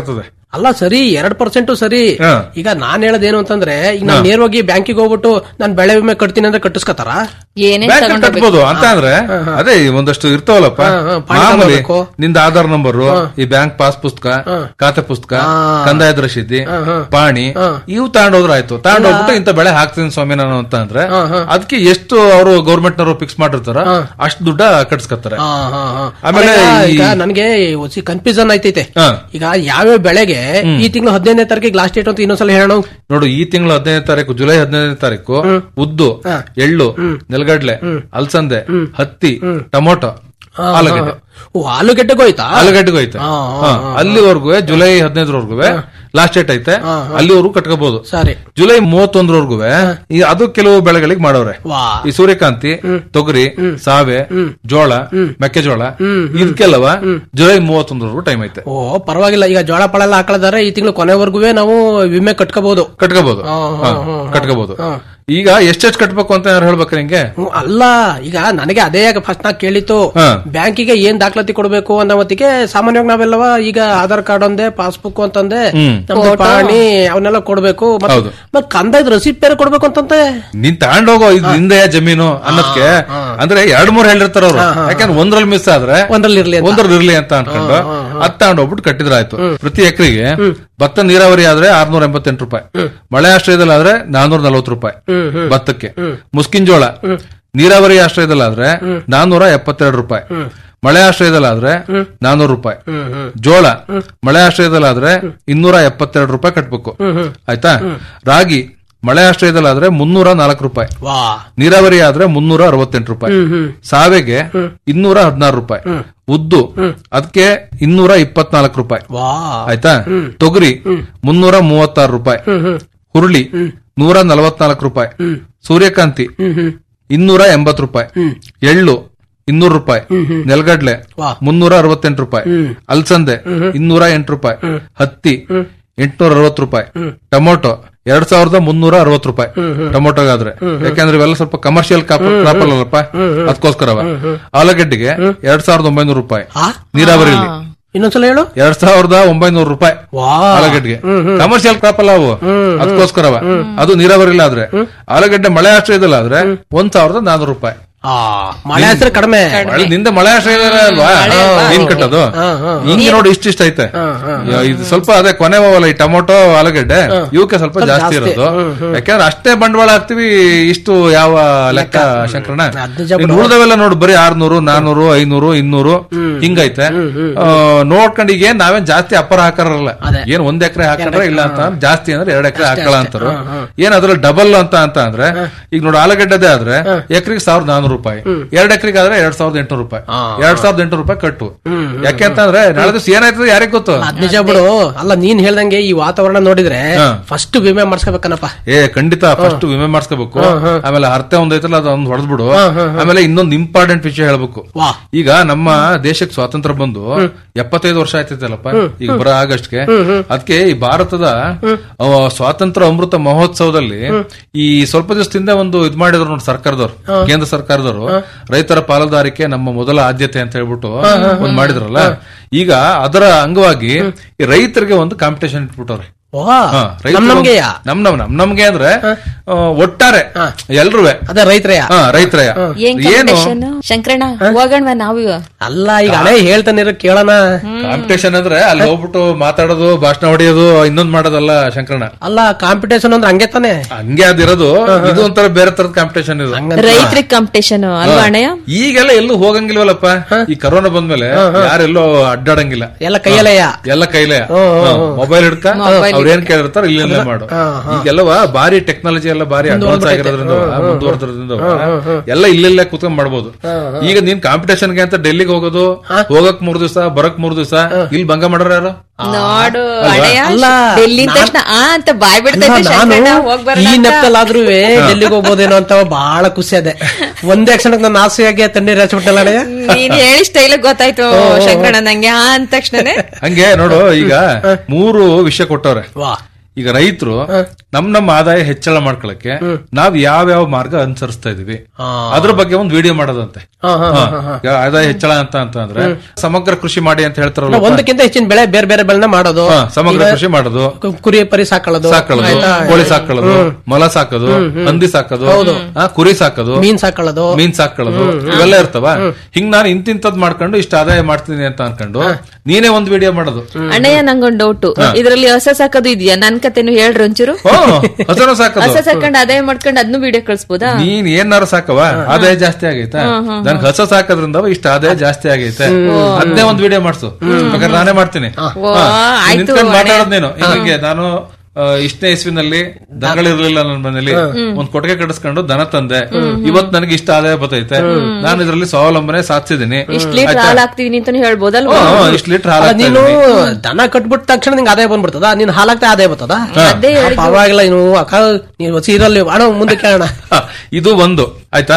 ಅಲ್ಲ ಸರಿ ಎರಡ್ ಪರ್ಸೆಂಟ್ ಸರಿ ಹಾ. ಈಗ ನಾನ್ ಹೇಳೋದೇನು ಅಂತಂದ್ರೆ ಈಗ ನಾನ್ ನೇರವಾಗಿ ಬ್ಯಾಂಕಿಗೆ ಹೋಗ್ಬಿಟ್ಟು ನಾನ್ ಬೆಳೆ ವಿಮೆ ಕಟ್ತೀನಿ ಅಂದ್ರೆ ಕಟ್ಟಿಸ್ಕತಾರ ಏನೇನ್ ಬ್ಯಾಂಕ್ ತಗೊಂಡೋಗ್ಬೇಕು? ಕಟ್ಬೋದು ಅಂತ ಅಂದ್ರೆ ಅದೇ ಈ ಒಂದಷ್ಟು ಇರ್ತಾವಲ್ಲಪ್ಪ ಹಾ, ಹಾ, ಪಾಣಿ ಮಾಮೂಲಿ ತಗೋಬೇಕು. ನಿಂದ ಆಧಾರ್ ನಂಬರ್ ಈ ಬ್ಯಾಂಕ್ ಪಾಸ್ ಪುಸ್ತಕ ಖಾತೆ ಪುಸ್ತಕ ಕಂದಾಯದ ರಶೀದಿ ಪಾಣಿ ಇವು ತಗೊಂಡೋದ್ರ ಆಯ್ತು ತಗೊಂಡೋಗ್ಬಿಟ್ಟು ಇಂತ ಬೆಳೆ ಹಾಕ್ತೀನಿ ಸ್ವಾಮಿ ನಾನು ಅಂತ ಅಂದ್ರೆ ಅದಕ್ಕೆ ಎಷ್ಟು ಅವರು ಗೌರ್ಮೆಂಟ್ ನವರು ಫಿಕ್ಸ್ ಮಾಡಿರ್ತಾರ ಅಷ್ಟು ದುಡ್ಡ ಕಟ್ಸ್ಕತ್ತಾರೆ ಆಮೇಲೆ ಈ- ಈಗ ನನಗೆ ಕನ್ಫ್ಯೂಷನ್ ಆಯ್ತೈತೆ ಹಾ. ಈಗ ಯಾವ್ಯಾವ ಬೆಳೆಗೆ ಈ ತಿಂಗಳು ಹದಿನೈದನೇ ತಾರೀಕಿಗೆ ಲಾಸ್ಟ್ ಡೇಟ್ ಅಂತ ಇನ್ನೊಂದ್ಸಲ ಹೇಳೋಣ ನೋಡು ಈ ತಿಂಗಳು ಹದಿನೈದನೇ ತಾರೀಕು ಜುಲೈ ಹದಿನೈದನೇ ತಾರೀಕು ಉದ್ದು ಎಳ್ಳು ನೆಲಗಡ್ಲೆ ಅಲಸಂದೆ ಹತ್ತಿ ಟೊಮೊಟೊ ಆಲೂಗಡ್ಡೆ ಓ ಆಲೂಗೆಡ್ಡೆಗೂ ಹೋಯ್ತಾ ಆಲೂಗಡ್ಡೆಗೂ ಐತೆ ಹಾ, ಹಾ, ಅಲ್ಲಿವರೆಗೂ ಜುಲೈ ಹದಿನೈದರವರೆಗೂ ಲಾಸ್ಟ್ ಡೇಟ್ ಐತೆ ಅಲ್ಲಿವರೆಗೂ ಕಟ್ಕೋಬಹುದು ಸರಿ ಜುಲೈ ಮೂವತ್ತೊಂದರವರೆಗೂ ಅದು ಕೆಲವು ಬೆಳೆಗಳಿಗೆ ಮಾಡವ್ರೆ ವಾ ಈ ಸೂರ್ಯಕಾಂತಿ ತೊಗರಿ ಸಾವೆ ಜೋಳ ಮೆಕ್ಕೆಜೋಳ ಇದಕ್ಕೆಲ್ಲವ ಜುಲೈ ಮೂವತ್ತೊಂದರವರೆಗೂ ಟೈಮ್ ಐತೆ ಓ ಪರವಾಗಿಲ್ಲ ಈಗ ಜೋಳ ಪಳ ಎಲ್ಲ ಹಾಕಳಿದಾರೆ ಈ ತಿಂಗಳು ಕೊನೆವರೆಗೂ ನಾವು ವಿಮೆ ಕಟ್ಕೋಬಹುದು ಕಟ್ಕೋಬಹುದು ಕಟ್ಕೋಬಹುದು ಈಗ ಎಷ್ಟೆಷ್ಟು ಕಟ್ಬೇಕು ಅಂತ ಯಾರು ಹೇಳ್ಬೇಕು ನಿಂಗೆ ಅಲ್ಲ ಈಗ ನನಗೆ ಅದೇ ಫಸ್ಟ್ ನಾ ಕೇಳಿತ್ತು ಹಾ. ಬ್ಯಾಂಕಿಗೆ ಏನ್ ದಾಖಲಾತಿ ಕೊಡಬೇಕು ಅನ್ನೋ ಹೊತ್ತಿಗೆ ಸಾಮಾನ್ಯವಾಗಿ ನಾವೆಲ್ಲವ ಈಗ ಆಧಾರ್ ಕಾರ್ಡ್ ಒಂದೇ ಪಾಸ್ಬುಕ್ ಅಂತಂದೆ ಹ್ಮ್. ನಮ್ದು Photo. ಪಾಣಿ ಅವನ್ನೆಲ್ಲ ಕೊಡ್ಬೇಕು ಮತ್ತೆ ಹೌದು. ಮತ್ ಕಂದಾಯದ ರಸೀದ್ ಬೇರೆ ಕೊಡ್ಬೇಕು ಅಂತಂತೆ ನೀನ್ ತಗೊಂಡೋಗೋ ಇದು ನಿಂದೆ ಜಮೀನು ಅನ್ನೋದಕ್ಕೆ ಅಂದ್ರೆ ಎರಡ್ ಮೂರ್ ಹೇಳಿರ್ತಾರ ಅವ್ರು ಯಾಕಂದ್ರೆ ಒಂದ್ರಲ್ಲಿ ಮಿಸ್ ಆದ್ರೆ ಒಂದ್ರಲ್ಲಿ ಇರ್ಲಿ ಅಂತ. ಒಂದ್ರಲ್ಲಿ ಇರ್ಲಿ ಅಂತ ಅನ್ಕೊಂಡು ಅದ್ ತಗೊಂಡೋಗ್ಬಿಟ್ಟು ಕಟ್ಟಿದ್ರ ಆಯ್ತು ಪ್ರತಿ ಎಕರೆಗೆ ಭತ್ತ ನೀರಾವರಿ ಆದ್ರೆ ಆರ್ನೂರ ಎಂಬತ್ತೆಂಟು ರೂಪಾಯಿ ಮಳೆ ಆಶ್ರಯದಲ್ಲಿ ಆದ್ರೆ ನಾನೂರ ನಲ್ವತ್ತು ರೂಪಾಯಿ ಭತ್ತಕ್ಕೆ ಮುಸ್ಕಿನ್ ಜೋಳ ನೀರಾವರಿ ಆಶ್ರಯದಲ್ಲಾದ್ರೆ ನಾನೂರ ಎಪ್ಪತ್ತೆರಡು ರೂಪಾಯಿ ಮಳೆ ಆಶ್ರಯದಲ್ಲಾದ್ರೆ ನಾನೂರು ರೂಪಾಯಿ ಜೋಳ ಮಳೆ ಆಶ್ರಯದಲ್ಲಾದ್ರೆ ಇನ್ನೂರ ಎಪ್ಪತ್ತೆರಡು ರೂಪಾಯಿ ಕಟ್ಬೇಕು ಆಯ್ತಾ ರಾಗಿ ಮಳೆ ಆಶ್ರಯದಲ್ಲಾದ್ರೆ ಮುನ್ನೂರ ನಾಲ್ಕು ರೂಪಾಯಿ ವಾ ನೀರಾವರಿ ಆದ್ರೆ ಮುನ್ನೂರ ಅರವತ್ತೆಂಟು ರೂಪಾಯಿ ಸಾವೆಗೆ ಇನ್ನೂರ ಹದಿನಾರು ರೂಪಾಯಿ ಉದ್ದು ಅದಕ್ಕೆ ಇನ್ನೂರ ಇಪ್ಪತ್ನಾಲ್ಕು ರೂಪಾಯಿ ವಾ ಆಯ್ತಾ ತೊಗರಿ ಮುನ್ನೂರ ಮೂವತ್ತಾರು ರೂಪಾಯಿ ಹುರುಳಿ ನೂರ ನಲವತ್ನಾಲ್ಕು ರೂಪಾಯಿ ಸೂರ್ಯಕಾಂತಿ ಇನ್ನೂರ ಎಂಬತ್ತು ರೂಪಾಯಿ ಎಳ್ಳು ಇನ್ನೂರು ರೂಪಾಯಿ ನೆಲಗಡ್ಲೆ ಮುನ್ನೂರ ಅರವತ್ತೆಂಟು ರೂಪಾಯಿ ಅಲ್ಸಂದೆ ಇನ್ನೂರ ಎಂಟು ರೂಪಾಯಿ ಹತ್ತಿ ಎಂಟ್ನೂರ ಅರವತ್ತು ರೂಪಾಯಿ ಟೊಮೊಟೊ ಎರಡ್ ಸಾವಿರದ ಮುನ್ನೂರ ಅರವತ್ತು ರೂಪಾಯಿ ಟೊಮೊಟೊಗಾದ್ರೆ ಯಾಕಂದ್ರೆ ಇವೆಲ್ಲ ಸ್ವಲ್ಪ ಕಮರ್ಷಿಯಲ್ ಕ್ರಾಪ್ ಅಲ್ಲಪ್ಪ ಅದಕ್ಕೋಸ್ಕರವ ಆಲೂಗಡ್ಡೆಗೆ ಎರಡ್ ಸಾವಿರದ ಒಂಬೈನೂರು ರೂಪಾಯಿ ನೀರಾವರಿಲಿ ಇನ್ನೊಂದ್ಸಲ ಹೇಳು ಎರಡ್ ಸಾವಿರದ ಒಂಬೈನೂರು ರೂಪಾಯಿ ವಾ ಆಲೂಗಡ್ಡೆಗೆ ಕಮರ್ಷಿಯಲ್ ಕ್ರಾಪ್ ಅಲ್ಲ ಅವು ಅದಕ್ಕೋಸ್ಕರವ ಅದು ನೀರಾವರಿಲ್ಲ ಆದ್ರೆ ಆಲೂಗಡ್ಡೆ ಮಳೆ ಆಶ್ರಯದಲ್ಲಿ ಆದ್ರೆ ಒಂದ್ ಸಾವಿರದ ನಾನೂರು ರೂಪಾಯಿ ಆ ಮಳೆ ಹೆಸರು ಕಡಿಮೆ ಮಳೆ- ನಿಂದ ಮಳೆ ಆಶ್ರಯ ಅಲ್ವಾ ನೀನ್ ಕಟ್ಟೋದು ಹಿಂಗೆ ನೋಡಿ ಇಷ್ಟಿಷ್ಟ ಐತೆ ಯಾ- ಇದು ಸ್ವಲ್ಪ ಅದೇ ಕೊನೆ ಹೋಗಲ್ಲ ಈ ಟೊಮೊಟೊ ಆಲೂಗಡ್ಡೆ ಇವಕ್ಕೆ ಸ್ವಲ್ಪ ಜಾಸ್ತಿ ಇರೋದು ಯಾಕಂದ್ರೆ ಅಷ್ಟೇ ಬಂಡವಾಳ ಹಾಕ್ತಿವಿ ಇಷ್ಟು ಯಾವ ಲೆಕ್ಕ ಶಂಕರಣ ಇನ್ನು ಉಳ್ದವೆಲ್ಲ ನೋಡು ಬರೀ ಆರ್ನೂರು ನಾನೂರು ಐನೂರು ಇನ್ನೂರು ಹಿಂಗೈತೆ ಆ, ನೋಡ್ಕೊಂಡು ಈಗ ಏನ್ ನಾವೇನ್ ಜಾಸ್ತಿ ಅಪ್ಪರ ಹಾಕಾರಲ್ಲ ಏನ್ ಒಂದ್ ಎಕರೆ ಹಾಕೊಂಡ್ರೆ ಇಲ್ಲ ಅಂತ ಜಾಸ್ತಿ ಅಂದ್ರೆ ಎರಡ್ ಎಕರೆ ಹಾಕಲ್ಲ ಅಂತಾರ ಏನ್ ಅದ್ರಲ್ಲಿ ಡಬಲ್ ಅಂತ ಅಂತ ಅಂದ್ರೆ ಈಗ ನೋಡಿ ಆಲೂಗಡ್ಡೆದೇ ಆದ್ರೆ ಎಕರೆಗೆ ಸಾವಿರದ ನಾನೂರು ರೂಪಾಯಿ ಎರಡ್ ಎಕರೆಗೆ ಆದ್ರೆ ಎರಡ್ ಸಾವಿರದ ಎಂಟುನೂರು ರೂಪಾಯಿ ಎರಡ್ ಸಾವಿರದ ಎಂಟುನೂರು ರೂಪಾಯಿ ಕಟ್ಟು ಯಾಕೆ ಅಂತಂದ್ರೆ ನಾಳೆ ದಿವಸ ಏನಾಯ್ತದೆ ಯಾರಿಗ್ ಗೊತ್ತು ಅದ್ ನಿಜ ಬಿಡು ಅಲ್ಲ ನೀನ್ ಹೇಳ್ದಂಗೆ ಈ ವಾತಾವರಣ ನೋಡಿದ್ರೆ ಹಾ. ಫಸ್ಟ್ ವಿಮೆ ಮಾಡ್ಸ್ಕೊಬೇಕನಪ್ಪ ಏ ಖಂಡಿತ ಫಸ್ಟ್ ವಿಮೆ ಮಾಡಿಸ್ಕೋಬೇಕು ಆಮೇಲೆ ಅರ್ಥ ಒಂದೈತಲ್ಲ ಅದೊಂದು ಹೊಡೆದ್ಬಿಡು ಆಮೇಲೆ ಇನ್ನೊಂದು ಇಂಪಾರ್ಟೆಂಟ್ ವಿಷಯ ಹೇಳ್ಬೇಕು ಈಗ ನಮ್ಮ ದೇಶಕ್ಕೆ ಸ್ವಾತಂತ್ರ್ಯ ಬಂದು ಎಪ್ಪತ್ತೈದು ವರ್ಷ ಆಯ್ತೈತಲ್ಲಪ್ಪ ಈಗ ಬರೋ ಆಗಸ್ಟ್ಗೆ ಅದಕ್ಕೆ ಈ ಭಾರತದ ಅವ ಸ್ವಾತಂತ್ರ್ಯ ಅಮೃತ ಮಹೋತ್ಸವದಲ್ಲಿ ಈ ಸ್ವಲ್ಪ ದಿವಸದಿಂದ ಒಂದು ಇದ್ ಮಾಡಿದ್ರು ನೋಡಿ ಸರ್ಕಾರದವ್ರು ಕೇಂದ್ರ ಸರ್ಕಾರದವರು ರೈತರ ಪಾಲುದಾರಿಕೆ ನಮ್ಮ ಮೊದಲ ಆದ್ಯತೆ ಅಂತ ಹೇಳ್ಬಿಟ್ಟು ಒಂದ್ ಮಾಡಿದ್ರಲ್ಲ ಈಗ ಅದರ ಅಂಗವಾಗಿ ಈ ರೈತರಿಗೆ ಒಂದು ಕಾಂಪಿಟೇಷನ್ ಇಟ್ಬಿಟ್ಟವ್ರೆ ವಾ ಹಾ, ರೈತರು ನಮ್ ನಮ್ಗೆಯ ನಮ್ ನಮ್ ನಮ್ ನಮ್ಗೆ ಅಂದ್ರೆ ಆ, ಒಟ್ಟಾರೆ ಎಲ್ರೂ ಅದೇ ರೈತರೆಯ ರೈತರಯ ಏನ್ ಏನು competition? ಶಂಕರಣ್ಣ ಹೋಗೋಣವಾ ನಾವು ಅಲ್ಲ ಈಗ ಹಳೆ ಹೇಳ್ತಾನಿರೋ ಕೇಳೋಣ ಕಾಂಪಿಟೇಷನ್ ಅಂದ್ರೆ ಅಲ್ಲಿ ಹೋಗ್ಬಿಟ್ಟು ಮಾತಾಡೋದು ಭಾಷಣ ಹೊಡೆಯೋದು ಇನ್ನೊಂದ್ ಮಾಡೋದಲ್ಲ ಶಂಕರಣ ಅಲ್ಲ ಕಾಂಪಿಟೇಷನ್ ಅಂದ್ರೆ ಹಂಗೆ ತಾನೆ ಹಂಗೆ ಅದಿರೋದು ಇದು ಒಂಥರ ಬೇರೆ ತರದ ಕಾಂಪಿಟೇಷನ್ ಇದು ರೈತರಿಗೆ ಕಾಂಪಿಟೇಷನ್ ಅಲ್ವಾ ಅಣ್ಣಯ್ಯ ಈಗೆಲ್ಲ ಎಲ್ಲೂ ಹೋಗಂಗಿಲ್ವಲ್ಲಪ್ಪ ಈ ಕರೋನಾ ಬಂದ್ಮೇಲೆ ಯಾರೆಲ್ಲೋ ಅಡ್ಡಾಡಂಗಿಲ್ಲ ಎಲ್ಲ ಕೈಯಲ್ಲಯ್ಯ ಎಲ್ಲ ಕೈಲೇ ಮೊಬೈಲ್ ಹಿಡ್ಕ Mobile ಅವ್ರ ಏನ್ ಕೇಳಿರ್ತಾರ ಇಲ್ಲಿಂದ ಮಾಡು ಈಗೆಲ್ಲವ ಬಾರಿ ಟೆಕ್ನಾಲಜಿ ಎಲ್ಲ ಬಾರಿ ಅಡ್ವಾನ್ಸ್ ಆಗಿರೋದ್ರಿಂದ ಮುಂದುವರೆದ್ರಿಂದ ಎಲ್ಲ ಇಲ್ಲೆಲ್ಲ ಕುತ್ಕೊಂಡ್ ಮಾಡ್ಬೋದು ಈಗ ನೀನ್ ಕಾಂಪಿಟೇಷನ್ಗೆ ಅಂತ ಡೆಲ್ಲಿಗೆ ಹೋಗೋದು ಹೋಗಕ್ ಮೂರ್ ದಿವಸ ಬರಕ್ ಮೂರ್ ದಿವಸ ಇಲ್ಲಿ ಭಂಗ ಮಾಡೋರು ಯಾರು ನೋಡು ಅಲ್ವಾ? ಅಣ್ಣಯ್ಯ ಅಲ್ಲ, ಡೆಲ್ಲಿ ಅಂದ ತಕ್ಷಣ ಆ ಅಂತ ಬಾಯ್ ಬಿಡ್ತೈತೆ ನಾನು ಶಂಕರಣ್ಣ ಹೋಗ್ ಈ ಬರೋಣ ಅಂತ. ನೆಪ್ಪಲ್ಲಾದ್ರೂ ಡೆಲ್ಲಿಗೆ ಹೋಗ್ಬೋದೇನೋ ಅಂತ ಬಹಳ ಖುಷಿ ಅದೆ ಒಂದೇ ಕ್ಷಣಕ್ಕೆ ನನ್ನ ಆಸೆಯಾಗಿ ತಣ್ಣೀರ್ ಹಚ್ಬಿಟ್ಟಲ್ಲ ಅಣ್ಣಯ್ಯ ನೀನ್ ಹೇಳಿ ಸ್ಟೈಲ್ ಗೊತ್ತಾಯ್ತು ಶಂಕರಣ್ಣ ನಂಗೆ ಆ ಅಂದ ತಕ್ಷಣನೇ ಹಂಗೆ ನೋಡು ಈಗ ಮೂರು ವಿಷಯ ಕೊಟ್ಟವ್ರೆ ವಾ ಈಗ ರೈತರು ನಮ್ ನಮ್ಮ ಆದಾಯ ಹೆಚ್ಚಳ ಮಾಡ್ಕೊಳಕ್ಕೆ ನಾವ್ ಯಾವ ಯಾವ ಮಾರ್ಗ ಅನುಸರಿಸ್ತಾ ಇದೀವಿ ಅದ್ರ ಬಗ್ಗೆ ಒಂದು ವಿಡಿಯೋ ಮಾಡೋದಂತೆ ಹಾ, ಹಾ, ಹಾ. ಹಾ, ಹಾ. ಈಗ ಆದಾಯ ಹೆಚ್ಚಳ ಅಂತ ಅಂತ ಅಂದ್ರೆ ಸಮಗ್ರ ಕೃಷಿ ಮಾಡಿ ಅಂತ ಹೇಳ್ತಾರಲ್ಲ ನಾವು ಒಂದಕ್ಕಿಂತ ಹೆಚ್ಚಿನ ಬೆಳೆ ಬೇರೆ ಬೇರೆ ಬೆಳೆನ ಮಾಡೋದು ಹಾ, ಸಮಗ್ರ ಈಗ ಕೃಷಿ ಮಾಡೋದು ಕು- ಕುರಿ ಪರಿ ಸಾಕೊಳ್ಳೋದು ಸಾಕೊಳ್ಳೋದು ಆಯ್ತಾ? ಕೋಳಿ ಸಾಕೊಳ್ಳೋದು ಹ್ಮ್. ಮೊಲ ಸಾಕೋದು ಹ್ಮ್, ಹ್ಮ್. ಹಂದಿ ಸಾಕೋದು ಹೌದು. ಆ, ಕುರಿ ಸಾಕೋದು ಮೀನ್ ಸಾಕೊಳ್ಳೋದು ಮೀನ್ ಸಾಕೊಳ್ಳೋದು ಹ್ಮ್, ಹ್ಮ್. ಇವೆಲ್ಲ ಇರ್ತವ ಹಿಂಗ್ ನಾನು ಇಂತಿಂತದ್ ಮಾಡ್ಕೊಂಡು ಇಷ್ಟ ಆದಾಯ ಮಾಡ್ತೀನಿ ಅಂತ ಅನ್ಕೊಂಡು ನೀನೇ ಒಂದ್ ವಿಡಿಯೋ ಮಾಡೋದು ಅಣ್ಣಯ್ಯ ನಂಗೊಂದ್ ಡೌಟ್ ಇದ್ರಲ್ಲಿ ಹೊಸ ಸಾಕೋದು ಇದೆಯಾ ನನ್ ಕತೆನು ಹೇಳ್ರಿ ಒಂಚೂರು ಹಸನ ಸಾಕೋದು ಹೊಸ ಸಾಕೊಂಡ್ ಆದಾಯ ಮಾಡ್ಕೊಂಡ್ ಅದನ್ನು ವಿಡಿಯೋ ಕಳ್ಸ್ಬೋದಾ ನೀನ್ ಏನಾರು ಸಾಕವ ಆದಾಯ ಜಾಸ್ತಿ ಆಗೈತಾ ಹ್ಮ್, ಹ್ಮ್, ನನ್ಗೆ ಹಸ ಸಾಕೋದ್ರಿಂದ ಇಷ್ಟ ಆದಾಯ ಜಾಸ್ತಿ ಆಗೈತೆ ಅದನ್ನೇ ಒಂದ್ ವಿಡಿಯೋ ಮಾಡ್ಸು ಬೇಕಾದ್ರೆ ನಾನೇ ಮಾಡ್ತೀನಿ ಓ, ಹಾ, ಆಯ್ತು, ನೀನ್ ನಿಂತ್ಕೊಂಡ್ ಅಣ್ಣಯ್ಯ. ಮಾತಾಡೋದ್ ನೀನು ಹಿಂಗೆ ನಾನು ಆ, ಇಷ್ಟನೇ ಇಸ್ವಿನಲ್ಲಿ ದನಗಳಿರ್ಲಿಲ್ಲ ನನ್ನ ಮನೇಲಿ ಒಂದ್ ಕೊಟ್ಟಿಗೆ ಕಟ್ಟಿಸ್ಕೊಂಡು ದನ ತಂದೆ ಇವತ್ ನನಗೆ ಇಷ್ಟ ಆದಾಯ ಬರ್ತೈತೆ ನಾನು ಇದ್ರಲ್ಲಿ ಸ್ವಾವಲಂಬನೆ ಸಾಧಿಸಿದೀನಿ ಇಷ್ಟ್ ಲೀಟರ್ ಹಾಲ್ ಹಾಕ್ತಿದೀನಿ ಅಂತಾನು ಹೇಳ್ಬೋದಲ್ವಾ ಇಷ್ಟ ಲೀಟರ್ ಹಾಲು ಅಲ್ಲ, ಹಾಕ್ತಾ ನೀನು ಇದೀನಿ. ದನ ಕಟ್ಬಿಟ್ಟ ತಕ್ಷಣ ನಿಂಗೆ ಆದಾಯ ಬಂದ್ಬಿಡ್ತದ ನೀನ್ ಹಾಲಾಗ್ತಾ ಆದಾಯ ಬರ್ತದ ಅದೇ ಆ, ಹೇಳಿದ್ದು. ಪರವಾಗಿಲ್ಲ ನೀನು ಅಕ್ಕ ನೀನು ಸೀರಲ್ಲಿ ಅಣ್ಣ ಮುಂದೆ ಕೇಳೋಣ ಹ, ಇದು ಒಂದು ಆಯ್ತಾ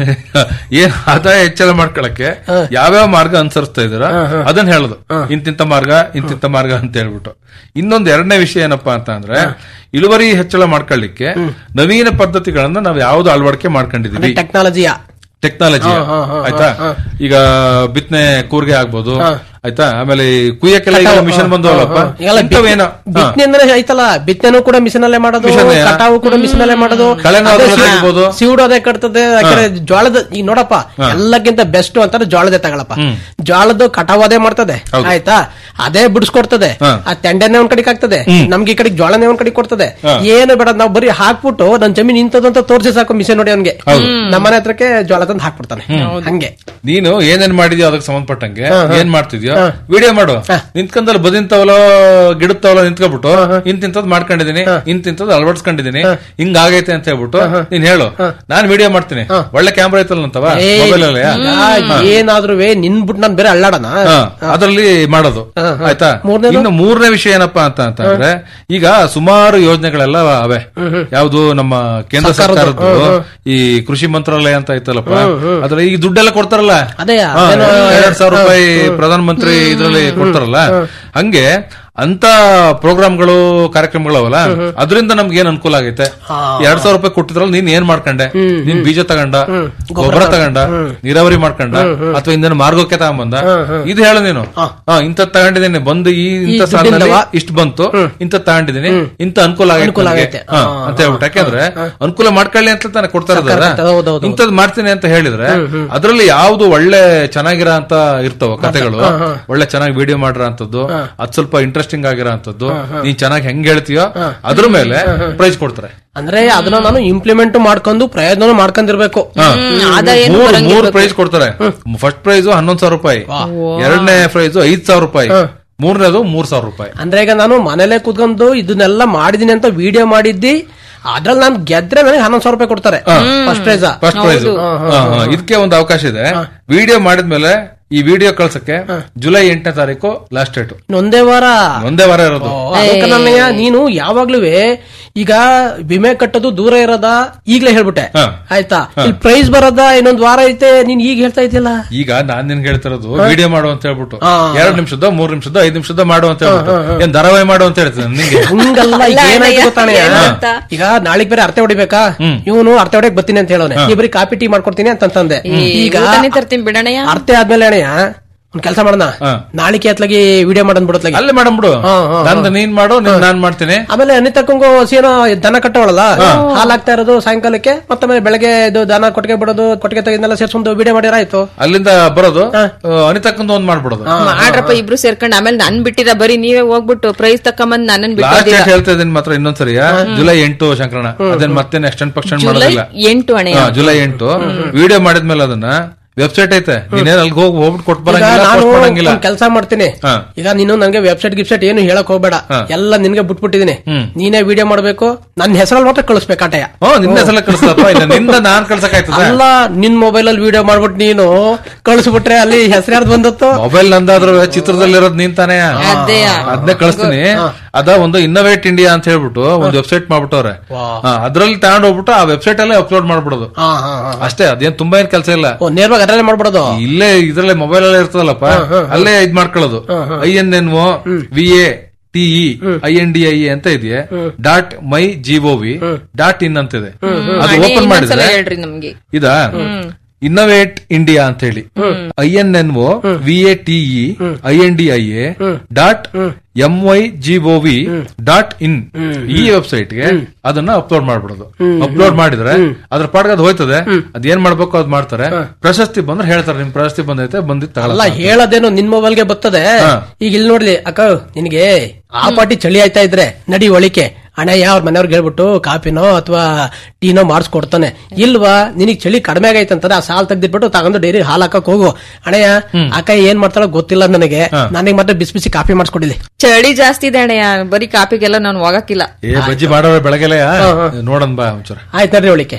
ಏನ್ ಆದಾಯ ಹೆಚ್ಚಳ ಮಾಡ್ಕೊಳಕ್ಕೆ ಯಾವ್ಯಾವ ಮಾರ್ಗ ಅನುಸರಿಸ್ತಾ ಇದೀರ ಅದನ್ನ ಹೇಳುದು ಇಂತಿಂತ ಮಾರ್ಗ ಇಂತಿಂತ ಮಾರ್ಗ ಅಂತ ಹೇಳ್ಬಿಟ್ಟು ಇನ್ನೊಂದ್ ಎರಡನೇ ವಿಷಯ ಏನಪ್ಪಾ ಅಂತ ಅಂದ್ರೆ ಇಳುವರಿ ಹೆಚ್ಚಳ ಮಾಡ್ಕೊಳ್ಳಿಕ್ಕೆ ನವೀನ ಪದ್ಧತಿಗಳನ್ನ ನಾವ್ ಯಾವ್ದು ಅಳವಡಿಕೆ ಮಾಡ್ಕೊಂಡಿದೀವಿ ಟೆಕ್ನಾಲಜಿಯ ಟೆಕ್ನಾಲಜಿ ಹಾ, ಹಾ, ಹಾ, ಆಯ್ತಾ ಹಾ. ಈಗ ಬಿತ್ತನೆ ಕೂರ್ಗೆ ಆಗ್ಬೋದು ಆಯ್ತಾ ಆಮೇಲೆ ಈ ಕುಯ್ಯಕ್ಕೆಲ್ಲ ಈಗ ಮಿಷನ್ ಬಂದವಲ್ಲಪ್ಪ ಇಂಥವೇನೋ ಹಾ. ಬಿತ್ತನೆ ಅಂದ್ರೆ ಐತಲ್ಲ ಬಿತ್ತನೆನೂ ಕೂಡ ಮಿಷನ್ ಅಲ್ಲೇ ಮಾಡೋದು ಮಿಷನ್ನೇ. ಕಟಾವು ಕೂಡ ಮಿಷನ್ ಅಲ್ಲೇ ಮಾಡೋದು ಕಳೆನೂ ಅದೇ ಅದ್ರಲ್ಲೇ ಸಿ- ತೆಗಿಬೋದು. ಸಿವುಡು ಅದೇ ಕಟ್ತದೆ ಯಾಕಂದ್ರೆ ಜೋಳದ ಈಗ ನೋಡಪ್ಪ ಎಲ್ಲಕ್ಕಿಂತ ಬೆಸ್ಟ್ ಅಂತಾರೆ ಜೋಳದೇ ತಗೊಳಪ್ಪ ಜೋಳದ ಕಟಾವು ಅದೇ ಮಾಡ್ತದೆ ಆಯ್ತಾ ಅದೇ ಬಿಡಿಸ್ಕೊಡ್ತದೆ ಆ ತೆಂಡೆನೆ ಒಂದ್ ಕಡೆಗೆ ಆಗ್ತದೆ ನಮ್ಗೆ ಈ ಕಡೆಗೆ ಜೋಳನೇ ಒಂದ್ ಕಡೆಗೆ ಕೊಡ್ತದೆ ಏನು ಬೇಡ ನಾವು ಬರೀ ಹಾಕ್ಬಿಟ್ಟು ನನ್ ಜಮೀನ್ ಇಂಥದ್ದು ಅಂತ ತೋರಿಸಿ ಸಾಕು ಮಿಷನ್ ನೋಡಿ ಅವ್ನಿಗೆ ನಮ್ಮನೆ ಹತ್ರಕ್ಕೆ ಜೋಳ ತಂದು ಹಾಕ್ಬಿಡ್ತಾನೆ ಹಂಗೆ ನೀನು ಏನೇನ್ ಮಾಡಿದ್ಯೋ ಅದಕ್ಕೆ ಸಂಬಂಧಪಟ್ಟಂಗೆ ಏನ್ ಮಾಡ್ತಿದ್ಯೋ ವಿಡಿಯೋ ಮಾಡು ನಿಂತ್ಕೊಂಡಲ್ಲಿ ಬದಿಂತವಲೋ ಗಿಡತ್ತವಲೋ ನಿಂತ್ಕೊಬಿಟ್ಟು ಇಂತಿಂತದ್ ಮಾಡ್ಕೊಂಡಿದೀನಿ ಇಂತಿಂತದ್ ಅಳವಡಿಸ್ಕೊಂಡಿದೀನಿ ಹಿಂಗ್ ಆಗೈತೆ ಅಂತ ಹೇಳ್ಬಿಟ್ಟು ನೀನ್ ಹೇಳು ನಾನ್ ವಿಡಿಯೋ ಮಾಡ್ತೀನಿ ಒಳ್ಳೆ ಕ್ಯಾಮ್ರಾ ಐತಲ್ಲ ಅಂತವ ಏ, ಮೊಬೈಲ್ ಅಲ್ಲಿ ಈಗ ಏನಾದ್ರೂ ನಿನ್ಬಿಟ್ಟು ನಾನು ಬೇರೆ ಅಳ್ಳಾಡಣ ಅದರಲ್ಲಿ ಮಾಡೋದು ಆಯ್ತಾ ಇನ್ನು ಮೂರನೇ ವಿಷಯ ಏನಪ್ಪಾ ಅಂತ ಅಂತ ಅಂದ್ರೆ ಈಗ ಸುಮಾರು ಯೋಜನೆಗಳೆಲ್ಲ ಅವೆ ಯಾವ್ದು ನಮ್ಮ ಕೇಂದ್ರ ಸರ್ಕಾರದ್ದು. ಸರ್ಕಾರದ್ದು ಈ ಕೃಷಿ ಮಂತ್ರಾಲಯ ಅಂತ ಐತಲ್ಲಪ್ಪ ಅದ್ರಲ್ಲಿ ಈಗ ದುಡ್ಡೆಲ್ಲ ಕೊಡ್ತಾರಲ್ಲ ಅದೇ ಹಾ, ಎರಡ್ ಸಾವಿರ ರೂಪಾಯಿ ಪ್ರಧಾನ ಮಂತ್ರಿ ಇದ್ರಲ್ಲಿ ಕೊಡ್ತಾರಲ್ಲ ಹಂಗೆ ಅಂತ ಪ್ರೋಗ್ರಾಮ್ಗಳು ಕಾರ್ಯಕ್ರಮಗಳು ಅವಲ್ಲ ಅದರಿಂದ ನಮ್ಗೆ ಏನ್ ಅನುಕೂಲ ಆಗೈತೆ ಎರಡ್ ಸಾವಿರ ರೂಪಾಯಿ ಕೊಟ್ಟಿದ್ರಲ್ಲ ನೀನ್ ಏನ್ ಮಾಡ್ಕೊಂಡೆ ನೀನ್ ಬೀಜ ತಗೊಂಡ ಗೊಬ್ಬರ ತಗೊಂಡ ನೀರಾವರಿ ಮಾಡ್ಕೊಂಡ ಅಥವಾ ಇಂದನ ಮಾರ್ಗಕ್ಕೆ ತಗೊಂಬಂದ ಇದು ಹೇಳು ನೀನು ಹಾ ಇಂತ ತಗೊಂಡಿದ್ದೀನಿ ಬಂದು ಈ ಇಂಥ ಈ ಸಾಲಿನಲ್ಲಿ ದುಡ್ಡಿಂದವ? ಇಷ್ಟು ಬಂತು ಇಂತ ತಗೊಂಡಿದ್ದೀನಿ ಇಂತ ಅನುಕೂಲ ಅನುಕೂಲ ಆಗೈತೆ ಆಗೈತೆ. ಹಾ, ಅಂತ ಹೇಳ್ಬಿಟ್ಟು ಯಾಕೆಂದ್ರೆ ಅನುಕೂಲ ಮಾಡ್ಕೊಳ್ಳಿ ಅಂತ ತಾನೆ ಕೊಡ್ತಾ ಸರ್ಕಾರ ಇರೋದಲ್ಲ ಕೊಡ್ತದೆ, ಹೌದು, ಹೌದು. ಇಂಥದ್ ಮಾಡ್ತೀನಿ ಅಂತ ಹೇಳಿದ್ರೆ ಅದ್ರಲ್ಲಿ ಯಾವ್ದು ಒಳ್ಳೆ ಚೆನ್ನಾಗಿರೋ ಅಂತ ಇರ್ತಾವ ಕತೆಗಳು ಒಳ್ಳೆ ಚೆನ್ನಾಗಿ ವಿಡಿಯೋ ಮಾಡಿರೋ ಅಂತದ್ದು ಅದ್ ಸ್ವಲ್ಪ ಇಂಟ್ರೆಸ್ಟಿಂಗ್ ಆಗಿರೋ ಅಂತದ್ದು ನೀನ್ ಚೆನ್ನಾಗಿ ಹೆಂಗ್ ಹೇಳ್ತೀಯೋ ಅದ್ರ ಮೇಲೆ ಪ್ರೈಸ್ ಕೊಡ್ತಾರೆ ಅಂದ್ರೆ ಅದನ್ನ ನಾನು ಇಂಪ್ಲಿಮೆಂಟ್ ಮಾಡ್ಕೊಂಡು ಪ್ರಯತ್ನ ಮಾಡ್ಕೊಂಡಿರ್ಬೇಕು ಮೂರ್ ಮೂರ್ ಪ್ರೈಸ್ ಕೊಡ್ತಾರೆ ಫಸ್ಟ್ ಪ್ರೈಸ್ ಹನ್ನೊಂದ್ ಸಾವಿರ ರೂಪಾಯಿ ಎರಡನೇ ಪ್ರೈಸ್ ಐದ್ ಸಾವಿರ ರೂಪಾಯಿ ಮೂರನೇದು ಮೂರ್ ಸಾವಿರ ರೂಪಾಯಿ ಅಂದ್ರೆ ಈಗ ನಾನು ಮನೇಲೆ ಕೂತ್ಕೊಂಡು ಇದನ್ನೆಲ್ಲ ಮಾಡಿದೀನಿ ಅಂತ ವಿಡಿಯೋ ಮಾಡಿದ್ದಿ ಅದ್ರಲ್ಲಿ ನಾನು ಗೆದ್ರೆ ನನಗೆ ಹನ್ನೊಂದು ಸಾವಿರ ರೂಪಾಯಿ ಕೊಡ್ತಾರೆ ಫಸ್ಟ್ ಪ್ರೈಸ್ ಫಸ್ಟ್ ಪ್ರೈಸ್ ಇದಕ್ಕೆ ಒಂದು ಅವಕಾಶ ಇದೆ ವಿಡಿಯೋ ಮಾಡಿದ್ಮೇಲೆ ಈ ವಿಡಿಯೋ ಕಳ್ಸಕ್ಕೆ ಜುಲೈ ಎಂಟನೇ ತಾರೀಕು ಲಾಸ್ಟ್ ಡೇಟ್ ಒಂದೇ ವಾರ ಒಂದೇ ವಾರ ಇರೋದು ಅದಕ್ಕೆ ನನ್ನಯ್ಯ ನೀನು ಯಾವಾಗ್ಲೂ ಈಗ ವಿಮೆ ಕಟ್ಟೋದು ದೂರ ಇರೋದ ಈಗ್ಲೇ ಹೇಳ್ಬಿಟ್ಟೆ ಹಾ. ಆಯ್ತಾ ಇಲ್ಲಿ ಪ್ರೈಸ್ ಬರೋದ ಇನ್ನೊಂದ್ ವಾರ ಐತೆ ನೀನ್ ಈಗ ಹೇಳ್ತಾ ಇದೆಯಲ್ಲ ಈಗ ನಾನ್ ನಿನ್ಗೆ ಹೇಳ್ತಿರೋದು ವಿಡಿಯೋ ಮಾಡು ಅಂತ ಹೇಳ್ಬಿಟ್ಟು ಹಾ. ಎರಡ್ ನಿಮಿಷದ ಮೂರ್ ನಿಮಿಷದ ಐದ್ ನಿಮಿಷದ ಮಾಡು ಅಂತ ಹೇಳ್ಬಿಟ್ಟು ಏನ್ ಧಾರಾವಾಹಿ ಮಾಡು ಅಂತ ಹೇಳ್ತೀನಿ ನಿಂಗೆ ಹಂಗಲ್ಲ ಈಗ ಅಲ್ಲ, ಏನಾಯ್ತು ಅಣ್ಣಯ್ಯ, ಗೊತ್ತಾಣಯ್ಯ ಏನಂತ? ಈಗ ನಾಳಿಗ್ ಬೇರೆ ಅರ್ತೆ ಹೊಡಿಬೇಕಾ ಇವನು ಅರ್ತೆ ಹೊಡೆಯಕ್ ಬರ್ತೀನಿ ಅಂತ ಹೇಳೋನೆ ನೀ ಬರೀ ಕಾಪಿ ಟೀ ಮಾಡ್ಕೊಡ್ತೀನಿ ಅಂತಂದೆ ಈಗ ಊಟನೇ ತರ್ತೀನಿ ಬಿಡಣಯ್ಯ ಅರ್ತೆ ಆದ್ಮೇಲೆ ಅಣ್ಣಯ್ಯ ಒಂದ್ ಕೆಲಸ ಮಾಡೋಣ ನಾಳಿಕೆ ಅತ್ಲಾಗಿ ವಿಡಿಯೋ ಮಾಡನ್ ಬಿಡತ್ಲಾಗಿ ಅಲ್ಲೇ ಮಾಡಂಬಿಡು ನಂದು ನೀನ್ ಮಾಡು ನೀನ್ ನಾನ್ ಮಾಡ್ತೀನಿ ಆಮೇಲೆ ಅನಿತಕ್ಕಂಗು ಏನೋ ದನ ಕಟ್ಟವಳಲ್ಲ ಹಾಲ್ ಹಾಕ್ತಾ ಇರೋದು ಸಾಯಂಕಾಲಕ್ಕೆ ಮತ್ತೆ ಬೆಳಗ್ಗೆ ಇದು ದನ ಕೊಟ್ಟಿಗೆ ಬಿಡೋದು ಕೊಟ್ಟಿಗೆ ತೆಗೆದೆಲ್ಲ ಸೇರ್ಸ್ಕೊಂಡು ವಿಡಿಯೋ ಮಾಡಿರ ಆಯ್ತು ಅಲ್ಲಿಂದ ಬರೋದು ಅನಿತಕ್ಕಂದು ಒಂದ್ ಮಾಡ್ಬಿಡೋದು ಮಾಡ್ರಪ್ಪ ಇಬ್ರು ಸೇರ್ಕೊಂಡು ಆಮೇಲೆ ನನ್ ಬಿಟ್ಟಿರ ಬರೀ ನೀವೇ ಹೋಗ್ಬಿಟ್ಟು ಪ್ರೈಸ್ ತಕೊಂಬಂದ್ ನನ್ನನ್ ಲಾಸ್ಟ್ ಬಿಟ್ಟಿದ್ದೀರಾ ಡೇಟ್ ಹೇಳ್ತಾ ಇದೀನಿ ಮಾತ್ರ ಇನ್ನೊಂದ್ಸರಿಯಾ ಜುಲೈ ಎಂಟು ಶಂಕರಣ ಅದನ್ನ ಮತ್ತೆ ಎಕ್ಸ್ಟೆಂಡ್ ಪಕ್ಷನ್ ಜುಲೈ ಮಾಡೋದಿಲ್ಲ ಎಂಟು ಅಣೆಯ ಹಾ, ಜುಲೈ ಎಂಟು ವಿಡಿಯೋ ಮಾಡಿದ್ಮೇಲೆ ಅದನ್ನ ವೆಬ್ಸೈಟ್ ಐತೆ ನೀನೇನ್ ಅಲ್ಲಿಗೆ ಹೋಗಿ ಹೋಗ್ಬಿಟ್ಟು ಕೊಟ್ಟು ಈಗ ಬರಂಗಿಲ್ಲ ನಾನು post ಮಾಡಂಗಿಲ್ಲ ಕೆಲಸ ಮಾಡ್ತೀನಿ ಹಾ. ಈಗ ನೀನು ನನಗೆ ವೆಬ್ಸೈಟ್ ಗಿಬ್ಸೈಟ್ ಏನು ಹೇಳಕ್ ಹೋಗ್ಬೇಡ ಎಲ್ಲ ನಿನ್ಗೆ ಬಿಟ್ಬಿಟ್ಟಿದೀನಿ ನೀನೇ ವಿಡಿಯೋ ಮಾಡ್ಬೇಕು ನನ್ನ ಹೆಸರಲ್ಲಿ ಮಾತ್ರ ಕಳಿಸ್ಬೇಕು ಆಟಯ ಹ್ಮ್ ನಿನ್ನೆ ಸಲ ಕಳಿಸ್ತಪ್ಪ ಇಲ್ಲ ನಿಂದ ನಾನ್ ಕಳ್ಸಕ್ಕಾಯ್ತದ ಅಲ್ಲ ನಿನ್ ಮೊಬೈಲ್ ಅಲ್ಲಿ ವಿಡಿಯೋ ಮಾಡ್ಬಿಟ್ಟು ನೀನು ಕಳಿಸ್ಬಿಟ್ರೆ ಅಲ್ಲಿ ಹೆಸರು ಯಾರ್ದು ಬಂದತ್ತು ಮೊಬೈಲ್ ನಂದಾದ್ರೂ ಚಿತ್ರದಲ್ಲಿರೋದ್ ನೀನ್ ತಾನೇ ಅದೇಯ. ಅದನ್ನೇ ಕಳಿಸ್ತೀನಿ ಅದ ಒಂದು ಇನ್ನೋವೇಟ್ ಇಂಡಿಯಾ ಅಂತ ಹೇಳ್ಬಿಟ್ಟು ಒಂದು ವೆಬ್ಸೈಟ್ ಮಾಡ್ಬಿಟ್ಟವ್ರೆ ಅದ್ರಲ್ಲಿ ತಗೊಂಡ್ ಹೋಗ್ಬಿಟ್ಟು ಆ ವೆಬ್ಸೈಟ್ ಅಲ್ಲೇ ಅಪ್ಲೋಡ್ ಮಾಡ್ಬಿಡೋದು ಹಾ ಹಾ ಹಾ ಅಷ್ಟೇ ಅದೇನ್ ತುಂಬಾ ಏನ್ ಕೆಲಸ ಇಲ್ಲ ಓ ನೇರವಾಗಿ ಅದರಲ್ಲೇ ಮಾಡ್ಬಿಡೋದು ಇಲ್ಲೇ ಇದ್ರಲ್ಲೇ ಮೊಬೈಲ್ ಅಲ್ಲೇ ಇರ್ತದಲ್ಲಪ್ಪ ಅಲ್ಲೇ ಇದ್ ಮಾಡ್ಕೊಳ್ಳೋದು I N N O V A T E I N D I ಅಂತ ಇದೆಯೇ dot my G O V dot in ಅಂತ ಇದೆ ಅದು ಹ್ಮ್. ಓಪನ್ ಇನ್ನೊಂದ್ಸಲ ಮಾಡಿದ್ರೆ ಹೇಳ್ರಿ ನಮ್ಗೆ ಇದಾ ಇನ್ನೋವೇಟ್ ಇಂಡಿಯಾ ಅಂತ ಹೇಳಿ I N N O V A T E I N D I A dot M Y G O V dot in ಈ ವೆಬ್ಸೈಟ್ ಗೆ ಅದನ್ನ ಅಪ್ಲೋಡ್ ಮಾಡ್ಬಿಡೋದು ಅಪ್ಲೋಡ್ ಮಾಡಿದ್ರೆ ಅದ್ರ ಪಾಡ್ಗೆ ಅದು ಹೋಯ್ತದೆ ಅದ್ ಏನ್ ಮಾಡ್ಬೇಕು ಅದ್ ಮಾಡ್ತಾರೆ ಪ್ರಶಸ್ತಿ ಬಂದ್ರೆ ಹೇಳ್ತಾರೆ ನಿಮ್ ಪ್ರಶಸ್ತಿ ಬಂದೈತೆ ಬಂದಿತ್ತು ಅಲ್ಲ ತಗೊಳಲ್ಲ ಹೇಳೋದೇನೋ ನಿನ್ ಮೊಬೈಲ್ಗೆ ಬರ್ತದೆ ಈಗ ಇಲ್ಲಿ ನೋಡ್ಲಿ ಅಕ್ಕ ನಿನಗೆ ಆ ಪಾಟಿ ಚಳಿ ಆಯ್ತಾ ಇದ್ರೆ ನಡಿ ಒಳಿಕೆ ಅಣ್ಣಯ್ಯ ಅವ್ರ ಮನೆಯವ್ರಿಗೆ ಹೇಳ್ಬಿಟ್ಟು ಕಾಪಿನೋ ಅಥವಾ ಟೀನೋ ಮಾಡಿಸ್ಕೊಡ್ತಾನೆ ಇಲ್ವಾ ನಿನಗ್ ಚಳಿ ಕಡಿಮೆ ಆಗೈತಂತಾರೆ ಆ ಸಾಲ್ ತೆಗ್ದಿಟ್ಬಿಟ್ಟು ತಗೊಂಡು ಡೈರಿ ಹಾಲ್ ಹಾಕಕ್ ಹೋಗು ಅಣ್ಣಯ್ಯ ಅಕ್ಕ ಏನ್ ಮಾಡ್ತಾಳೋ ಗೊತ್ತಿಲ್ಲ ನನಗೆ ನನಗೆ ಮತ್ತೆ ಬಿಸಿ ಬಿಸಿ ಕಾಫಿ ಮಾಡಿಸ್ಕೊಡಿಲಿ ಚಳಿ ಜಾಸ್ತಿ ಇದೆ ಅಣ್ಣಯ್ಯ ಬರೀ ಕಾಪಿಗೆಲ್ಲ ನಾನು ಹೋಗಕ್ಕಿಲ್ಲ ಏ ಬಜ್ಜಿ ಮಾಡೋರೆ ಬೆಳಗ್ಗೆಲೆ ನೋಡನ್ ಬಾ ಒಂಚೂರು ಆಯ್ತು ನಡ್ರಿ ಒಳಿಕೆ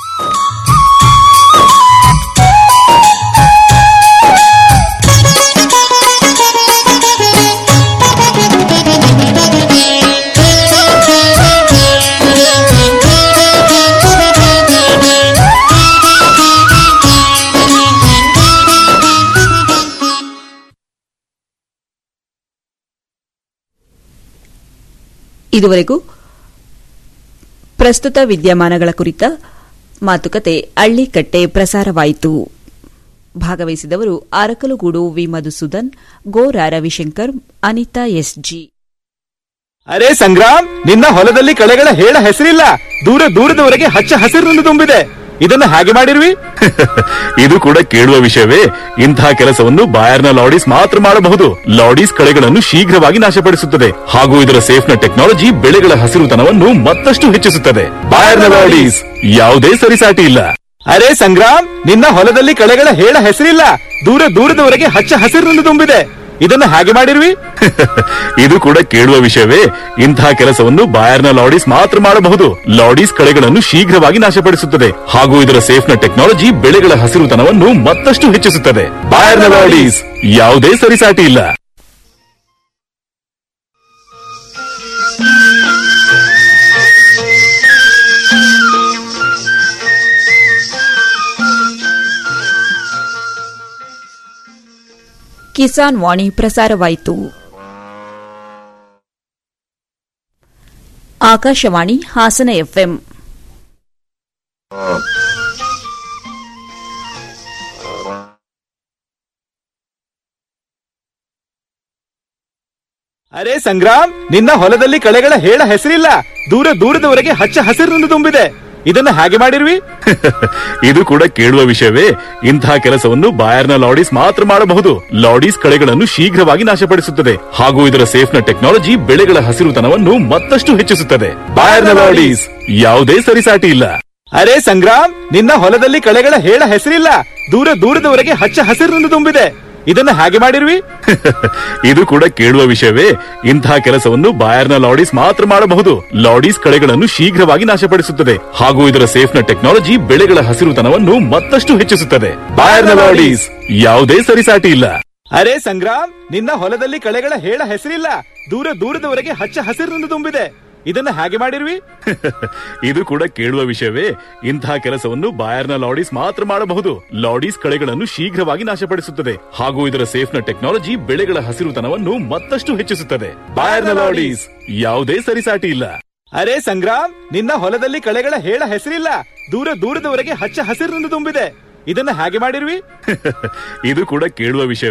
ಇದುವರೆಗೂ ಪ್ರಸ್ತುತ ವಿದ್ಯಮಾನಗಳ ಕುರಿತ ಮಾತುಕತೆ ಅಳ್ಳಿಕಟ್ಟೆ ಪ್ರಸಾರವಾಯಿತು ಭಾಗವಹಿಸಿದವರು ಅರಕಲಗೂಡು ವಿ ಮಧುಸೂದನ್ ಗೋರಾ ರವಿಶಂಕರ್ ಅನಿತಾ ಎಸ್ಜಿ ಅರೆ ಸಂಗ್ರಾಮ್ ನಿನ್ನ ಹೊಲದಲ್ಲಿ ಕಳೆಗಳ ಹೇಳ ಹೆಸರಿಲ್ಲ ದೂರ ದೂರದವರೆಗೆ ಹಚ್ಚ ಹಸಿರಿನಿಂದ ತುಂಬಿದೆ ಇದನ್ನ ಹಾಗೆ ಮಾಡಿರುವಿ ಇದು ಕೂಡ ಕೇಳುವ ವಿಷಯವೇ ಇಂತಹ ಕೆಲಸವನ್ನು ಬಾಯರ್ನ ಲಾಡೀಸ್ ಮಾತ್ರ ಮಾಡಬಹುದು ಲಾಡೀಸ್ ಕಳೆಗಳನ್ನು ಶೀಘ್ರವಾಗಿ ನಾಶಪಡಿಸುತ್ತದೆ ಹಾಗೂ ಇದರ ಸೇಫ್ನ ಟೆಕ್ನಾಲಜಿ ಬೆಳೆಗಳ ಹಸಿರುತನವನ್ನು ಮತ್ತಷ್ಟು ಹೆಚ್ಚಿಸುತ್ತದೆ ಬಾಯರ್ನ ಲಾಡೀಸ್ ಯಾವುದೇ ಸರಿಸಾಟಿ ಇಲ್ಲ ಅರೆ ಸಂಗ್ರಾಮ್ ನಿನ್ನ ಹೊಲದಲ್ಲಿ ಕಳೆಗಳ ಹೇಳ ಹೆಸರಿಲ್ಲ ದೂರ ದೂರದವರೆಗೆ ಹಚ್ಚ ಹಸಿರಿನಿಂದ ತುಂಬಿದೆ ಇದನ್ನ ಹಾಗೆ ಮಾಡಿರುವಿ ಇದು ಕೂಡ ಕೇಳುವ ವಿಷಯವೇ ಇಂತಹ ಕೆಲಸವನ್ನು ಬಾಯರ್ನ ಲಾಡೀಸ್ ಮಾತ್ರ ಮಾಡಬಹುದು ಲಾಡೀಸ್ ಕಳೆಗಳನ್ನು ಶೀಘ್ರವಾಗಿ ನಾಶಪಡಿಸುತ್ತದೆ ಹಾಗೂ ಇದರ ಸೇಫ್ನ ಟೆಕ್ನಾಲಜಿ ಬೆಳೆಗಳ ಹಸಿರುತನವನ್ನು ಮತ್ತಷ್ಟು ಹೆಚ್ಚಿಸುತ್ತದೆ ಬಾಯರ್ನ ಲಾಡೀಸ್ ಯಾವುದೇ ಸರಿಸಾಟಿ ಇಲ್ಲ ಕಿಸಾನ್ ವಾಣಿ ಪ್ರಸಾರವಾಯಿತು ಆಕಾಶವಾಣಿ ಹಾಸನ ಎಫ್ಎಂ ಅರೆ ಸಂಗ್ರಾಮ್ ನಿನ್ನ ಹೊಲದಲ್ಲಿ ಕಳೆಗಳ ಹೇಳ ಹೆಸರಿಲ್ಲ ದೂರ ದೂರದವರೆಗೆ ಹಚ್ಚ ಹಸಿರಿನಿಂದ ತುಂಬಿದೆ ಇದನ್ನ ಹಾಗೆ ಮಾಡಿರುವಿ ಇದು ಕೂಡ ಕೇಳುವ ವಿಷಯವೇ ಇಂತಹ ಕೆಲಸವನ್ನು ಬಾಯರ್ನ ಲಾಡೀಸ್ ಮಾತ್ರ ಮಾಡಬಹುದು ಲಾಡೀಸ್ ಕಳೆಗಳನ್ನು ಶೀಘ್ರವಾಗಿ ನಾಶಪಡಿಸುತ್ತದೆ ಹಾಗೂ ಇದರ ಸೇಫ್ನ ಟೆಕ್ನಾಲಜಿ ಬೆಳೆಗಳ ಹಸಿರುತನವನ್ನು ಮತ್ತಷ್ಟು ಹೆಚ್ಚಿಸುತ್ತದೆ ಬಾಯರ್ನ ಲಾಡೀಸ್ ಯಾವುದೇ ಸರಿಸಾಟಿ ಇಲ್ಲ ಅರೆ ಸಂಗ್ರಾಮ್ ನಿನ್ನ ಹೊಲದಲ್ಲಿ ಕಳೆಗಳ ಹೇಳ ಹೆಸರಿಲ್ಲ ದೂರ ದೂರದವರೆಗೆ ಹಚ್ಚ ಹಸಿರಿನಿಂದ ತುಂಬಿದೆ ಇದನ್ನ ಹಾಗೆ ಮಾಡಿರುವಿ ಇದು ಕೂಡ ಕೇಳುವ ವಿಷಯವೇ ಇಂತಹ ಕೆಲಸವನ್ನು ಬಾಯರ್ನ ಲಾಡೀಸ್ ಮಾತ್ರ ಮಾಡಬಹುದು ಲಾಡೀಸ್ ಕಳೆಗಳನ್ನು ಶೀಘ್ರವಾಗಿ ನಾಶಪಡಿಸುತ್ತದೆ ಹಾಗೂ ಇದರ ಸೇಫ್ನ ಟೆಕ್ನಾಲಜಿ ಬೆಳೆಗಳ ಹಸಿರುತನವನ್ನು ಮತ್ತಷ್ಟು ಹೆಚ್ಚಿಸುತ್ತದೆ ಬಾಯರ್ನ ಲಾಡೀಸ್ ಯಾವುದೇ ಸರಿಸಾಟಿ ಇಲ್ಲ ಅರೆ ಸಂಗ್ರಾಮ್ ನಿನ್ನ ಹೊಲದಲ್ಲಿ ಕಳೆಗಳ ಹೇಳ ಹೆಸರಿಲ್ಲ ದೂರ ದೂರದವರೆಗೆ ಹಚ್ಚ ಹಸಿರಿನಿಂದ ತುಂಬಿದೆ ಇದನ್ನ ಹಾಗೆ ಮಾಡಿರುವಿ ಇದು ಕೂಡ ಕೇಳುವ ವಿಷಯವೇ ಇಂತಹ ಕೆಲಸವನ್ನು ಬಾಯರ್ನ ಲಾಡೀಸ್ ಮಾತ್ರ ಮಾಡಬಹುದು ಲಾಡೀಸ್ ಕಳೆಗಳನ್ನು ಶೀಘ್ರವಾಗಿ ನಾಶಪಡಿಸುತ್ತದೆ ಹಾಗೂ ಇದರ ಸೇಫ್ನ ಟೆಕ್ನಾಲಜಿ ಬೆಳೆಗಳ ಹಸಿರುತನವನ್ನು ಮತ್ತಷ್ಟು ಹೆಚ್ಚಿಸುತ್ತದೆ ಬಾಯರ್ನ ಲಾಡೀಸ್ ಯಾವುದೇ ಸರಿಸಾಟಿ ಇಲ್ಲ ಅರೆ ಸಂಗ್ರಾಮ್ ನಿನ್ನ ಹೊಲದಲ್ಲಿ ಕಳೆಗಳ ಹೇಳ ಹೆಸರಿಲ್ಲ ದೂರ ದೂರದವರೆಗೆ ಹಚ್ಚ ಹಸಿರಿನಿಂದ ತುಂಬಿದೆ ಇದನ್ನ ಹಾಗೆ ಮಾಡಿರುವಿ ಇದು ಕೂಡ ಕೇಳುವ ವಿಷಯ